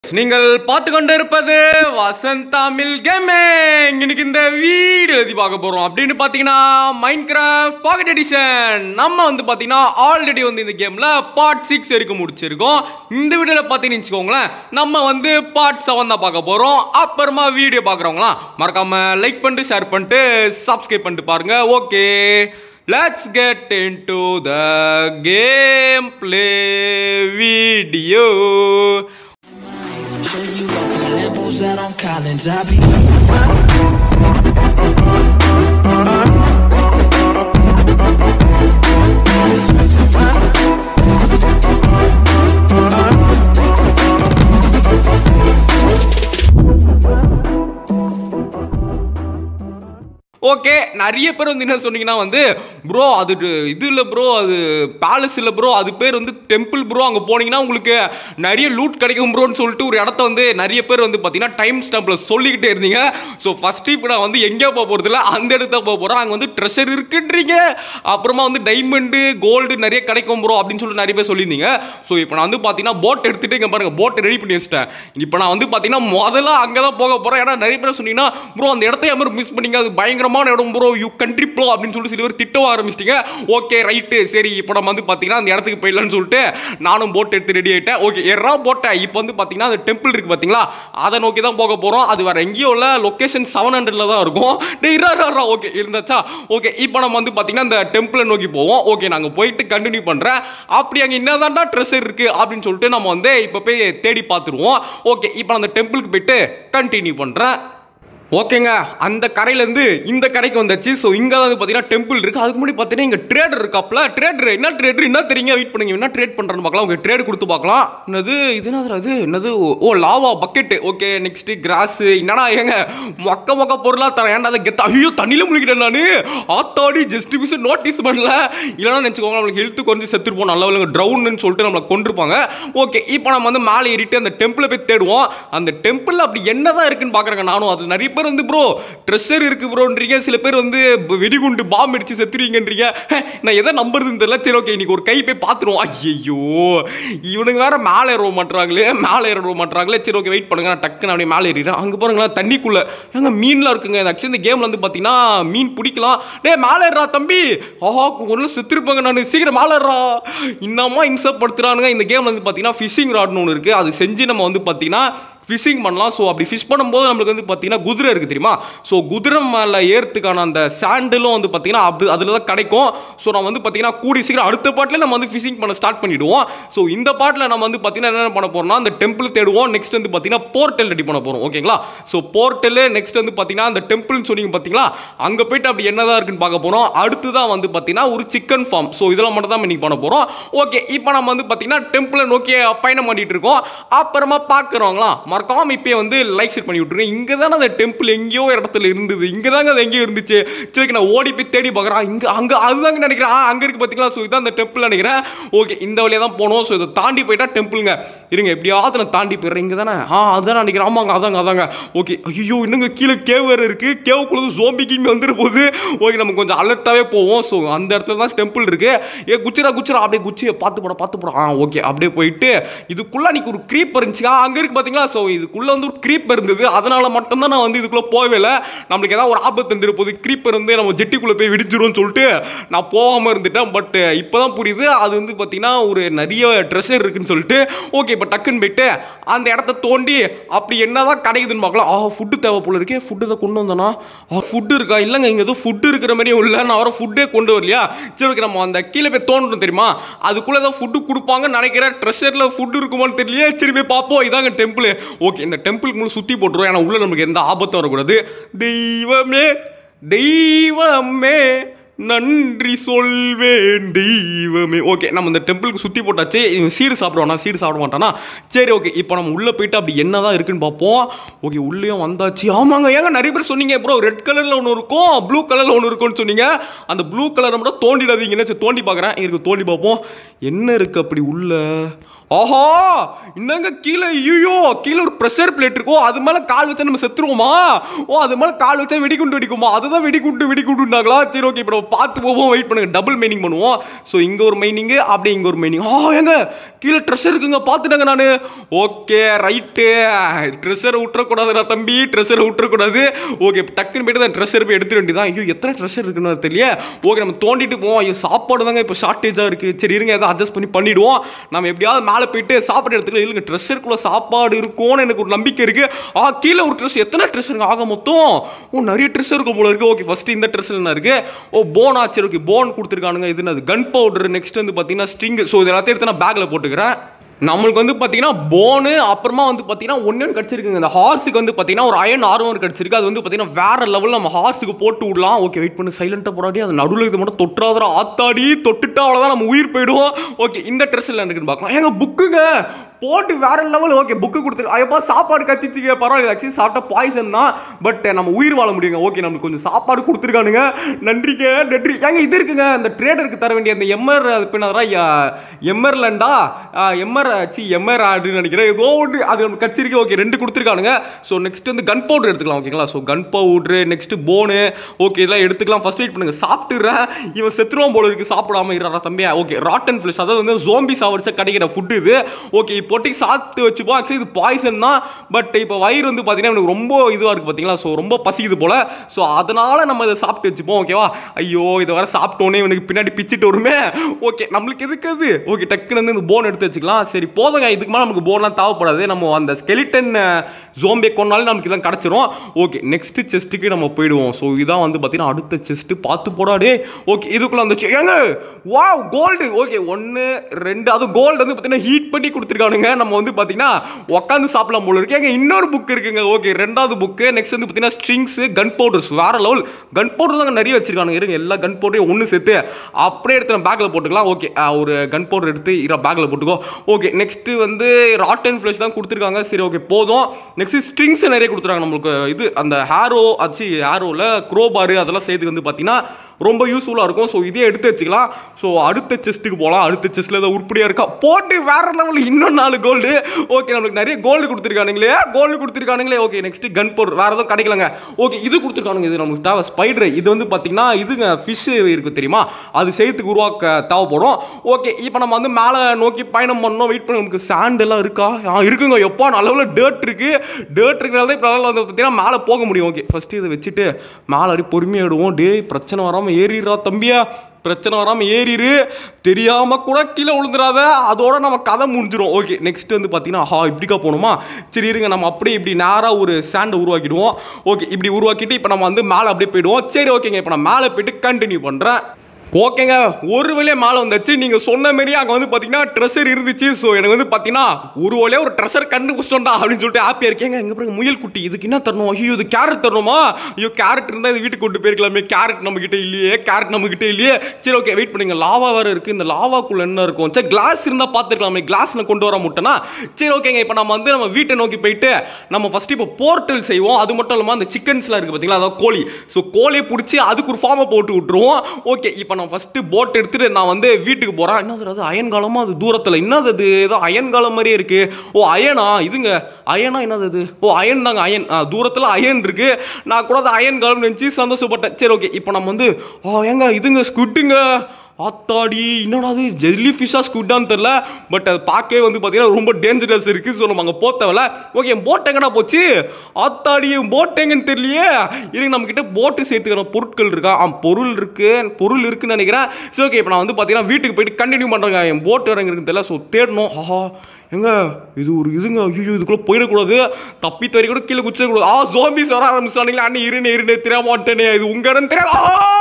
நீங்கள் பார்த்து கொண்டு இருப்பது வசந்த் தமிழ் கேமிங் இன்னைக்கு இந்த வீடியோ எதி பார்க்க போறோம் அப்படின்னு பார்த்தீங்கன்னா மைண்ட் கிராஃப்ட் பாக்கெட் எடிஷன் நம்ம வந்து பார்த்தீங்கன்னா ஆல்ரெடி வந்து இந்த கேம்ல பார்ட் சிக்ஸ் வரைக்கும் முடிச்சிருக்கோம் இந்த வீடியோவில் பார்த்தீங்கன்னு வச்சுக்கோங்களேன் நம்ம வந்து பார்ட் செவன் தான் பார்க்க போறோம் அப்புறமா வீடியோ பார்க்குறவங்களாம் மறக்காம லைக் பண்ணிட்டு ஷேர் பண்ணிட்டு சப்ஸ்கிரைப் பண்ணிட்டு பாருங்க okay let's get into the game play video Show you off in the Lambos out on Collins. I be okay நிறைய பேர் வந்து என்ன சொன்னீங்கன்னா வந்து ப்ரோ அது டு- இது இல்லை ப்ரோ அது பேலஸ் இல்லை ப்ரோ அது பேர் வந்து டெம்பிள் ப்ரோ அங்கே போனீங்கன்னா உங்களுக்கு நிறைய லூட் கிடைக்கும் ப்ரோன்னு சொல்லிட்டு ஒரு இடத்த வந்து நிறைய பேர் வந்து பார்த்தீங்கன்னா டைம் ஸ்டாம்பில் சொல்லிக்கிட்டே இருந்தீங்க ஸோ ஃபஸ்ட்டு இப்போ நான் வந்து எங்கே போக போகிறதில்ல அந்த இடத்த போக போகிறேன் அங்கே வந்து ட்ரெஷர் இருக்குன்றீங்க அப்புறமா வந்து டைமண்டு கோல்டு நிறைய கிடைக்கும் ப்ரோ அப்படின்னு சொல்லிட்டு நிறைய பேர் சொல்லியிருந்தீங்க ஸோ இப்போ நான் வந்து பார்த்தீங்கன்னா போட் எடுத்துகிட்டு இங்கே பாருங்கள் போட் ரெடி பண்ணி வச்சிட்டேன் இப்போ நான் வந்து பார்த்தீங்கன்னா முதல்ல அங்கே தான் போக போகிறேன் ஏன்னா நிறைய பேர் சொன்னீங்கன்னா ப்ரோ அந்த இடத்த யாரும் மிஸ் பண்ணீங்க அது பயங்கரமான இடம் ப்ரோ யூ கண்ட்ரி ப்ரோ அப்படின்னு சொல்லிட்டு சில பேர் திட்டவும் ஆரம்பிச்சிட்டீங்க ஓகே ரைட்டு சரி இப்போ நம்ம வந்து பார்த்தீங்கன்னா அந்த இடத்துக்கு போயிடலாம்னு சொல்லிட்டு நானும் போட் எடுத்து ரெடி ஆகிட்டேன் ஓகே எறா போட்டேன் இப்போ வந்து பார்த்தீங்கன்னா அந்த டெம்பிள் இருக்குது பார்த்தீங்களா அதை நோக்கி தான் போக போகிறோம் அது வேறு எங்கேயும் இல்லை லொக்கேஷன் செவன் ஹண்ட்ரட்ல தான் இருக்கும் டே இரா ஓகே இருந்தாச்சா ஓகே இப்போ நம்ம வந்து பார்த்தீங்கன்னா அந்த டெம்பிளை நோக்கி போவோம் ஓகே நாங்கள் போயிட்டு கண்டினியூ பண்ணுறேன் அப்படி அங்கே என்னதான்டா ட்ரெஷர் இருக்குது அப்படின்னு சொல்லிட்டு நம்ம வந்து இப்போ போய் தேடி பார்த்துருவோம் ஓகே இப்போ நான் அந்த டெம்பிளுக்கு போயிட்டு கண்டினியூ பண்ணுறேன் ஓகேங்க அந்த கரையிலேருந்து இந்த கரைக்கு வந்தாச்சு ஸோ இங்கே தான் வந்து பார்த்தீங்கன்னா டெம்பிள் இருக்குது அதுக்கு முன்னாடி பார்த்தீங்கன்னா இங்கே ட்ரேடர் இருக்காப்ல ட்ரேடர் என்ன ட்ரேடர் என்ன தெரியுங்க வெயிட் பண்ணுங்க என்ன ட்ரேட் பண்ணுறேன்னு பார்க்கலாம் ஓகே ட்ரேட் கொடுத்து பார்க்கலாம் என்னது இது என்னது அது என்னது ஓ lava bucket okay next grass என்னடா ஏங்க மொக்க மொக்க பொருளாக தரேன் ஏன்டா அதை கெத்த ஐயோ தண்ணியில் முழுகிட்டேன் நான் ஆத்தாடி ஜஸ்ட் மிஸ் நோட்டீஸ் பண்ணல இல்லைன்னா நினச்சிக்கோங்க நம்மளுக்கு ஹெல்த் கொஞ்சம் செத்துருப்போம் நல்ல வேலைங்க ட்ரவுன்னு சொல்லிட்டு நம்மளை கொண்டிருப்பாங்க ஓகே இப்போ நம்ம வந்து மேலே ஏறிட்டு அந்த டெம்பிளை போய் தேடுவோம் அந்த டெம்பிள் அப்படி என்னதான் இருக்குன்னு பார்க்குறேங்க நானும் அது நிறைய பேர் வந்து ப்ரோ ட்ரெஷர் இருக்கு ப்ரோன்றீங்க சில பேர் வந்து ப- வெடிகுண்டு பாம்பு அடிச்சு செத்துருவீங்கன்றீங்க ஹே, நான் எதை நம்புறதுன்னு தெரியல சரி ஓகே இன்னைக்கு ஒரு கை போய் பார்த்துருவோம் ஐயோ இவனுங்க வேற மேலே ஏற மாட்டுறாங்களே மேலே ஏற மாட்டுறாங்களே சரி ஓகே வெயிட் பண்ணுங்க நான் டக்குன்னு அப்படியே மேலே ஏறிடுறேன் அங்கே பாருங்களேன் தண்ணிக்குள்ள ஏங்க மீன்லாம் இருக்குங்க ஆக்சுவலி இந்த கேம்ல வந்து பார்த்தீங்கன்னா மீன் பிடிக்கலாம் டேய் மேலே ஏறா தம்பி ஆஹா ஒன்றும் செத்துருப்பாங்க நான் சீக்கிரம் மேலே ஏறா இன்னமா இன்சர்ட் படுத்துறானுங்க இந்த கேம்ல வந்து பார்த்தீங்கன்னா ஃபிஷிங் ராட்னு ஒன்று இருக்குது அது செஞ்சு நம்ம வந்து பார்த்தீங்கன்னா ஃபிஷிங் பண்ணலாம் ஸோ அப்படி ஃபிஷ் பண்ணும்போது நம்மளுக்கு வந்து பார்த்தீங்கன்னா குதிரை இருக்குது தெரியுமா ஸோ குதிரை மேலே ஏறத்துக்கான அந்த சாண்டிலும் வந்து பார்த்தீங்கன்னா அப்படி அதில் தான் கிடைக்கும் ஸோ நம்ம வந்து பார்த்தீங்கன்னா கூடி சீக்கிரம் அடுத்த பாட்டில் நம்ம வந்து ஃபிஷிங் பண்ண ஸ்டார்ட் பண்ணிவிடுவோம் ஸோ இந்த பாட்டில் நம்ம வந்து பார்த்தீங்கன்னா என்ன பண்ண போகிறோம்னா அந்த டெம்பிள் தேடுவோம் நெக்ஸ்ட் வந்து பார்த்தீங்கன்னா போர்ட்டல் ரெடி பண்ண போகிறோம் ஓகேங்களா ஸோ போர்ட்டல் நெக்ஸ்ட் வந்து பார்த்தீங்கன்னா அந்த டெம்பிள்னு சொன்னீங்க பார்த்தீங்களா அங்கே போயிட்டு அப்படி என்னதான் இருக்குன்னு பார்க்க போகிறோம் அடுத்து தான் வந்து பார்த்தீங்கன்னா ஒரு சிக்கன் ஃபார்ம் ஸோ இதெல்லாம் மட்டும் தான் இன்னைக்கு பண்ண போகிறோம் ஓகே இப்போ நம்ம வந்து பார்த்தீங்கன்னா டெம்பிளை நோக்கி பயணம் பண்ணிட்டு இருக்கோம் அப்புறமா பார்க்குறவங்களா மறக்காம இப்போயே வந்து லைக் ஷேர் பண்ணி விட்டுருங்க இங்கே தானே அந்த டெம்பிள் எங்கேயோ இடத்துல இருந்தது இங்கே தாங்க அது எங்கேயோ இருந்துச்சு சரி நான் ஓடி போய் தேடி பார்க்குறேன் இங்கே அங்கே அதுதாங்க நினைக்கிறேன் ஆ, அங்கே இருக்கு பார்த்தீங்களா ஸோ இதான் அந்த டெம்பிள் நினைக்கிறேன் ஓகே இந்த வழியாக தான் போனோம் ஸோ இதை தாண்டி போயிட்டா டெம்பிளுங்க இருங்க எப்படியாவது நான் தாண்டி போயிடுறேன் இங்கே தானே ஆ அதுதான் நினைக்கிறேன் ஆமாங்க அதாங்க அதாங்க ஓகே ஐயோ இன்னுங்க கீழே கேவ் வேறு இருக்குது கேவுக்குள்ளது ஜோம்பி கிம்பி வந்துட போகுது ஓகே நம்ம கொஞ்சம் அலர்ட்டாகவே போவோம் ஸோ அந்த இடத்துல தான் டெம்பிள் இருக்கு ஏ குச்சிரா குச்சிரா அப்படியே குச்சியை பார்த்து போட பார்த்து போட ஆ ஓகே அப்படியே போயிட்டு இதுக்குள்ள அன்னைக்கு ஒரு க்ரீப் இருந்துச்சு ஆ அங்கே இருக்கு பார்த்தீங்களா ஸோ இதுக்குள்ள வந்து ஒரு க்ரீப் இருந்தது அதனால மட்டும்தான் நான் வந்து இதுக்குள்ள போகவே இல்லை நம்மளுக்கு ஏதாவது ஒரு ஆபத்து வந்துட போகுது க்ரீப்பர் வந்து நம்ம ஜெட்டிக்குள்ளே போய் விடிச்சிரும்னு சொல்லிட்டு நான் போகாமல் இருந்துட்டேன் பட் இப்போ தான் புரியுது அது வந்து பார்த்தீங்கன்னா ஒரு நிறைய ட்ரெஷர் இருக்குன்னு சொல்லிட்டு ஓகே இப்போ டக்குன்னு போயிட்டு அந்த இடத்த தோண்டி அப்படி என்னதான் கிடைக்குதுன்னு பார்க்கலாம் ஆ ஃபுட்டு தேவை போல இருக்கே ஃபுட்டு தான் கொண்டு வந்தானா ஆ ஃபுட்டு இருக்கா இல்லைங்க இங்கே எதுவும் ஃபுட்டு இருக்கிற மாதிரியும் இல்லை நான் வர ஃபுட்டே கொண்டு வரலையா சரி ஓகே நம்ம அந்த கீழே போய் தோண்டணும் தெரியுமா அதுக்குள்ளே ஏதாவது ஃபுட்டு கொடுப்பாங்கன்னு நினைக்கிறேன் ட்ரெஷரில் ஃபுட்டு இருக்குமான்னு தெரியலையே சரி போய் பார்ப்போம் இதாங்க டெம்பிள் ஓகே இந்த டெம்பிளுக்கு முழு சுற்றி போட்டுருவோம் ஏன்னா உள்ள நமக்கு எந்த ஆபத்தும் வரக்கூடாது தெய்வமே தெய்வமே நன்றி சொல்வேன் தெய்வமே ஓகே நம்ம இந்த டெம்பிளுக்கு சுற்றி போட்டாச்சு இவன் சீடு சாப்பிடுவானா சீடு சாப்பிட மாட்டானா சரி ஓகே இப்போ நம்ம உள்ளே போயிட்டு அப்படி என்னதான் இருக்குன்னு பார்ப்போம் ஓகே உள்ளேயும் வந்தாச்சு ஆமாங்க ஏங்க நிறைய பேர் சொன்னீங்க ப்ரோ ரெட் கலரில் ஒன்று இருக்கும் ப்ளூ கலரில் ஒன்று இருக்கும்னு சொன்னீங்க அந்த ப்ளூ கலரை மட்டும் தோண்டிடாதீங்கன்னு சரி, தோண்டி பார்க்குறேன் இருக்கு தோண்டி பார்ப்போம் என்ன இருக்குது அப்படி உள்ள ஆஹா என்னங்க கீழே ஐயோ கீழே ஒரு ப்ரெஷர் பிளேட் இருக்கும் அது மேலே கால் வச்சா நம்ம செத்துருவோமா ஓ அது மேலே கால் வச்சா வெடிகுண்டு வெடிக்குமா அதுதான் வெடிகுண்டு வெடிகுண்டுனாங்களா சரி ஓகே இப்போ நம்ம பார்த்து போவோம் வெயிட் பண்ணுங்க டபுள் மைனிங் பண்ணுவோம் ஸோ இங்கே ஒரு மைனிங்கு அப்படியே இங்கே ஒரு மைனிங் ஆ ஏங்க கீழே ட்ரெஷர் இருக்குங்க பார்த்துட்டேங்க நான் ஓகே ரைட்டு ட்ரெஷரை விட்டுறக்கூடாதுடா தம்பி ட்ரெஷரை விட்டுறக்கூடாது ஓகே டக்குன்னு போயிட்டு தான் ட்ரெஷர் போய் எடுத்துட வேண்டியதான் ஐயோ எத்தனை ட்ரெஷர் இருக்குன்னு அது தெரியல ஓகே நம்ம தோண்டிட்டு போவோம் ஐயோ சாப்பாடு தாங்க இப்போ ஷார்ட்டேஜாக இருக்குது சரி இருங்க எதாவது அட்ஜஸ்ட் பண்ணி பண்ணிடுவோம் நம்ம எப்படியாவது மேலே போயிட்டு சாப்பிட்ற இடத்துல இல்லைங்க ட்ரெஷருக்குள்ள சாப்பாடு இருக்கும்னு எனக்கு ஒரு நம்பிக்கை இருக்குது ஆ கீழே ஒரு ட்ரெஸ் எத்தனை ட்ரெஸ் இருக்கு ஆக மொத்தம் ஓ நிறைய ட்ரெஸ் இருக்கும் போல இருக்கு ஓகே ஃபர்ஸ்ட் இந்த ட்ரெஸ் என்ன இருக்கு ஓ போன் ஆச்சு ஓகே போன் கொடுத்துருக்கானுங்க இது என்னது கன் பவுடர் நெக்ஸ்ட் வந்து பார்த்தீங்கன்னா ஸ்ட்ரிங் ஸோ இது எல்லாத்தையும் எடுத்து நான் பேக்கில் போட்டுக்கிறேன் நம்மளுக்கு வந்து பார்த்தீங்கன்னா போனு அப்புறமா வந்து பார்த்தீங்கன்னா ஒன்று கிடச்சிருக்குங்க இந்த ஹார்ஸுக்கு வந்து பார்த்தீங்கன்னா ஒரு அயன் ஆர்மர் கிடச்சிருக்கு அது வந்து பார்த்தீங்கன்னா வேற லெவலில் நம்ம ஹார்ஸுக்கு போட்டு விடலாம் ஓகே வெயிட் பண்ணி சைலண்டாக போராடி அது நடுவில் இது மட்டும் தொட்டுறாதரா ஆத்தாடி தொட்டுட்டா அவ்வளோதான் நம்ம உயிர் போயிடுவோம் ஓகே இந்த ட்ரெஸ்ஸில் இருக்குன்னு பார்க்கலாம் ஏங்க புக்குங்க போட்டு வேற லெவல் ஓகே புக்கு கொடுத்துரு ஐயப்பா சாப்பாடு கச்சிச்சிங்க பரவாயில்ல ஆக்சுவலி சாப்பிட்டா பாய்சன் தான் பட் நம்ம உயிர் வாழ முடியுங்க ஓகே நம்மளுக்கு கொஞ்சம் சாப்பாடு கொடுத்துருக்கானுங்க நன்றிங்க நன்றி ஏங்க இது இருக்குங்க அந்த ட்ரேடருக்கு தர வேண்டிய அந்த எம்ஆர் பின்னதா எம்ஆர்லண்டா எம்ஆர் சி எம்ஆர் ஆடுன்னு நினைக்கிறேன் ஏதோ ஒன்று அது நம்ம கச்சிருக்கு ஓகே ரெண்டு கொடுத்துருக்கானுங்க ஸோ நெக்ஸ்ட் வந்து கன் பவுடர் எடுத்துக்கலாம் ஓகேங்களா so gunpowder next phone okay இதெல்லாம் எடுத்துக்கலாம் ஃபர்ஸ்ட் வெயிட் பண்ணுங்க சாப்பிட்டுறேன் இவன் செத்துருவான் போல இருக்கு சாப்பிடாம இருறா தம்பியா ஓகே ராட்டன் ஃபிஷ் அதாவது வந்து ஜோம்பி சாவடிச்சா கிடைக்கிற ஃபுட்டு இது ஓகே இப்போட்டி சாப்பிட்டு வச்சுப்போம் ஆக்சுவலி இது பாய்சன் தான் பட் இப்போ வயிறு வந்து பார்த்தீங்கன்னா எனக்கு ரொம்ப இதுவாக இருக்குது பார்த்தீங்களா ஸோ ரொம்ப பசிக்குது போல ஸோ அதனால நம்ம இதை சாப்பிட்டு வச்சுப்போம் ஓகேவா ஐயோ இதை வர சாப்பிட்டோன்னே இவனுக்கு பின்னாடி பிச்சுட்டு வருமே ஓகே நம்மளுக்கு எதுக்கு அது ஓகே டக்குன்னு வந்து இந்த போன் எடுத்து வச்சுக்கலாம் சரி போதுங்க இதுக்கு மேலே நமக்கு போன்லாம் தேவைப்படாது நம்ம அந்த ஸ்கெலிட்டன் ஜோம்பியை கொண்டாலும் நமக்கு இதான் கிடச்சிரும் ஓகே நெக்ஸ்ட் செஸ்ட்டுக்கு நம்ம போயிடுவோம் ஸோ இதான் வந்து பார்த்தீங்கன்னா அடுத்த செஸ்ட்டு பார்த்து போடாடே ஓகே இதுக்குள்ள வந்துச்சு ஏங்க வா கோல்டு ஓகே ஒன்று ரெண்டு அது கோல்டு வந்து பார்த்தீங்கன்னா ஹீட் பண்ணி கொடுத்துருக்கானுங்க நம்ம வந்து பார்த்தீங்கன்னா உட்காந்து சாப்பிடலாம் போல இருக்கு ஏங்க இன்னொரு புக் இருக்குங்க ஓகே ரெண்டாவது புக்கு நெக்ஸ்ட் வந்து பார்த்தீங்கன்னா ஸ்ட்ரிங்ஸ் கன் பவுடர்ஸ் வேற லெவல் கன் பவுடர் தாங்க நிறைய வச்சிருக்கானுங்க இருங்க எல்லா கன் பவுடரையும் ஒன்று சேர்த்து அப்படியே எடுத்து நம்ம பேக்கில் போட்டுக்கலாம் ஓகே ஒரு கன் பவுடர் எடுத்து இரா பேக்கில் போட்டுக்கோ ஓகே நெக்ஸ்ட் வந்து ராட்டன் ஃப்ளஷ் தான் கொடுத்துருக்காங்க சரி ஓகே போதும் நெக்ஸ்ட் ஸ்ட்ரிங்ஸ் நிறைய கொடுத்துருக்காங்க நம்மளுக்கு இது அந்த ஹேரோ அச்சு ஹேரோவில் க்ரோபாரு அதெல்லாம் சேர்த்து வந்து பார்த்தீங்கன்னா ரொம்ப யூஸ்ஃபுல்லாக இருக்கும் ஸோ இதே எடுத்து வச்சுக்கலாம் ஸோ அடுத்த செஸ்ட்டுக்கு போகலாம் அடுத்த செஸ்ட்டில் ஏதோ உருப்படியாக இருக்கா போட்டு வேற லெவலில் இன்னும் நாலு கோல்டு ஓகே நம்மளுக்கு நிறைய கோல்டு கொடுத்துருக்கானுங்களே கோல்டு கொடுத்துருக்கானுங்களே ஓகே நெக்ஸ்ட் கன் பவுடர் வேறு எதுவும் கிடைக்கலங்க ஓகே இது கொடுத்துருக்கானுங்க இது நமக்கு தேவை ஸ்பைடர் இது வந்து பார்த்தீங்கன்னா இதுங்க ஃபிஷ் இருக்கு தெரியுமா அது செய்யறதுக்கு உருவாக்க தேவைப்படும் ஓகே இப்போ நம்ம வந்து மேலே நோக்கி பயணம் பண்ணோம் வெயிட் பண்ண நமக்கு சாண்ட் எல்லாம் இருக்கா ஆ இருக்குங்க எப்போ நல்ல லெவலில் டேர்ட் இருக்கு டேர்ட் இருக்கிறனால தான் இப்போ வந்து பார்த்தீங்கன்னா மேலே போக முடியும் ஓகே ஃபஸ்ட்டு இதை வச்சுட்டு மேலே அப்படி பொறுமையாக விடுவோம் டேய் பிரச்சனை வராமல் ஏறிடுறா தம்பியா பிரச்சனை வராமல் ஏறிடு தெரியாமல் கூட கீழே விழுந்துடாத அதோட நம்ம கதை முடிஞ்சிடும் ஓகே நெக்ஸ்ட் வந்து பார்த்தீங்கன்னா ஹா இப்படிக்கா போகணுமா சரி இருங்க நம்ம அப்படியே இப்படி நேராக ஒரு சாண்டை உருவாக்கிடுவோம் ஓகே இப்படி உருவாக்கிட்டு இப்போ நம்ம வந்து மேலே அப்படியே போயிடுவோம் சரி ஓகேங்க இப்போ நான் மேலே போயிட்டு கண்டினியூ பண்ணுறேன் ஓகேங்க ஒரு வழியே மேலே வந்தாச்சு நீங்கள் சொன்ன மாரி அங்கே வந்து பார்த்தீங்கன்னா ட்ரெஷர் இருந்துச்சு ஸோ எனக்கு வந்து பார்த்தீங்கன்னா ஒரு வழியாக ஒரு ட்ரெஷர் கண்டுபிடிச்சிட்டோம்டா அப்படின்னு சொல்லிட்டு ஹாப்பியாக இருக்கேங்க எங்க பிறகு முயல் குட்டி இதுக்கு என்ன தரணும் ஐயோ இது கேரட் தரணுமா ஐயோ கேரட் இருந்தால் இது வீட்டுக்கு கொண்டு போயிருக்கலாமே கேரட் நம்ம கிட்ட இல்லையே கேரட் நம்ம கிட்ட இல்லையே சரி ஓகே வெயிட் பண்ணுங்க லாவா வேறு இருக்குது இந்த லாவாக்குள்ள என்ன இருக்கும் சரி கிளாஸ் இருந்தால் பார்த்துருக்கலாமே கிளாஸில் கொண்டு வர முட்டேனா சரி ஓகேங்க இப்போ நம்ம வந்து நம்ம வீட்டை நோக்கி போயிட்டு நம்ம ஃபஸ்ட்டு இப்போ போர்ட்டல் செய்வோம் அது மட்டும் இல்லாமல் அந்த சிக்கன்ஸ்லாம் இருக்குது பார்த்தீங்களா அதாவது கோழி ஸோ கோழியை பிடிச்சி அதுக்கு ஒரு ஃபார்மை போட்டு விட்டுருவோம் ஓகே இப்போ நான் ஃபஸ்ட்டு போட் எடுத்துட்டு நான் வந்து வீட்டுக்கு போகிறேன் என்னது அது அயன் காலமா அது தூரத்தில் என்னது அது ஏதோ அயன் காலம் மாதிரியே இருக்கு ஓ அயனா இதுங்க அயனா என்னது அது ஓ அயன் தாங்க அயன் ஆ தூரத்தில் அயன் இருக்கு நான் கூட அது அயன் காலம் நினச்சி சந்தோஷப்பட்டேன் சரி ஓகே இப்போ நம்ம வந்து ஆ ஏங்க இதுங்க ஸ்குட்டுங்க ஆத்தாடி என்னடா அது ஜெல்லி ஃபிஷ்ஷாக ஸ்குட்டான்னு தெரில பட் அது பார்க்கவே வந்து பார்த்தீங்கன்னா ரொம்ப டேஞ்சரஸ் இருக்குது ஸோ நம்ம அங்கே போத்தவல ஓகே என் போட் எங்கடா போச்சு ஆத்தாடி என் போட் எங்கன்னு தெரியலையே இருங்க நம்மக்கிட்ட போட்டு சேர்த்துக்கிற பொருட்கள் இருக்கா ஆ பொருள் இருக்கு பொருள் இருக்குன்னு நினைக்கிறேன் சரி ஓகே இப்போ நான் வந்து பார்த்தீங்கன்னா வீட்டுக்கு போயிட்டு கண்டினியூ பண்ணுறேங்க என் போட் இறங்க இருக்குன்னு தெரியல ஸோ தேடணும் ஆஹா எங்க இது ஒரு இதுங்க ஐயோ இதுக்குள்ளே போயிடக்கூடாது தப்பி தவறி கூட கீழே குச்சிடக்கூடாது ஆ ஜோம்பிஸ் வர ஆரம்பிச்சானுங்களா அண்ணே இருனே இருனே தெரிய மாட்டேனே இது உங்க இடம் தெரியாது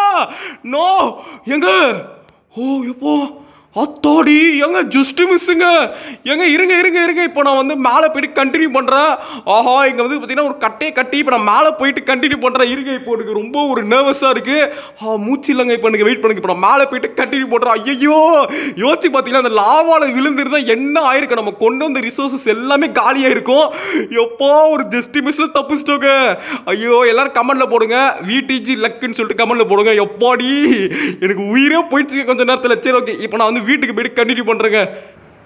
நோ எங்க ஓ எப்போ அத்தாடி எங்க ஜஸ்ட் மிஸ்ஸுங்க எங்க இருங்க இருங்க இருங்க இப்போ நான் வந்து மேலே போயிட்டு கண்டினியூ பண்ணுறேன் ஆஹா இங்கே வந்து பார்த்தீங்கன்னா ஒரு கட்டையை கட்டி இப்போ நான் மேலே போயிட்டு கண்டினியூ பண்ணுறேன் இருங்க இப்போ எனக்கு ரொம்ப ஒரு நர்வஸாக இருக்குது ஆ மூச்சு இல்லைங்க இப்போ எனக்கு வெயிட் பண்ணுங்க இப்போ நான் மேலே போயிட்டு கண்டினியூ பண்ணுறேன் ஐயோ யோசிச்சு பார்த்தீங்கன்னா அந்த லாவாவில் விழுந்துருந்தா என்ன ஆயிருக்கு நம்ம கொண்டு வந்த ரிசோர்ஸஸ் எல்லாமே காலியாக இருக்கும் எப்போ ஒரு ஜஸ்ட் மிஸ்ல தப்பிச்சிட்டோங்க ஐயோ எல்லாரும் கமெண்ட்ல போடுங்க விடிஜி லக்குன்னு சொல்லிட்டு கமெண்ட்ல போடுங்க எப்பாடி எனக்கு உயிரே போயிடுச்சு கொஞ்ச நேரத்தில் சரி ஓகே இப்போ நான் வந்து வீட்டுக்கு போயிட்டு கண்டினியூ பண்ணுறேங்க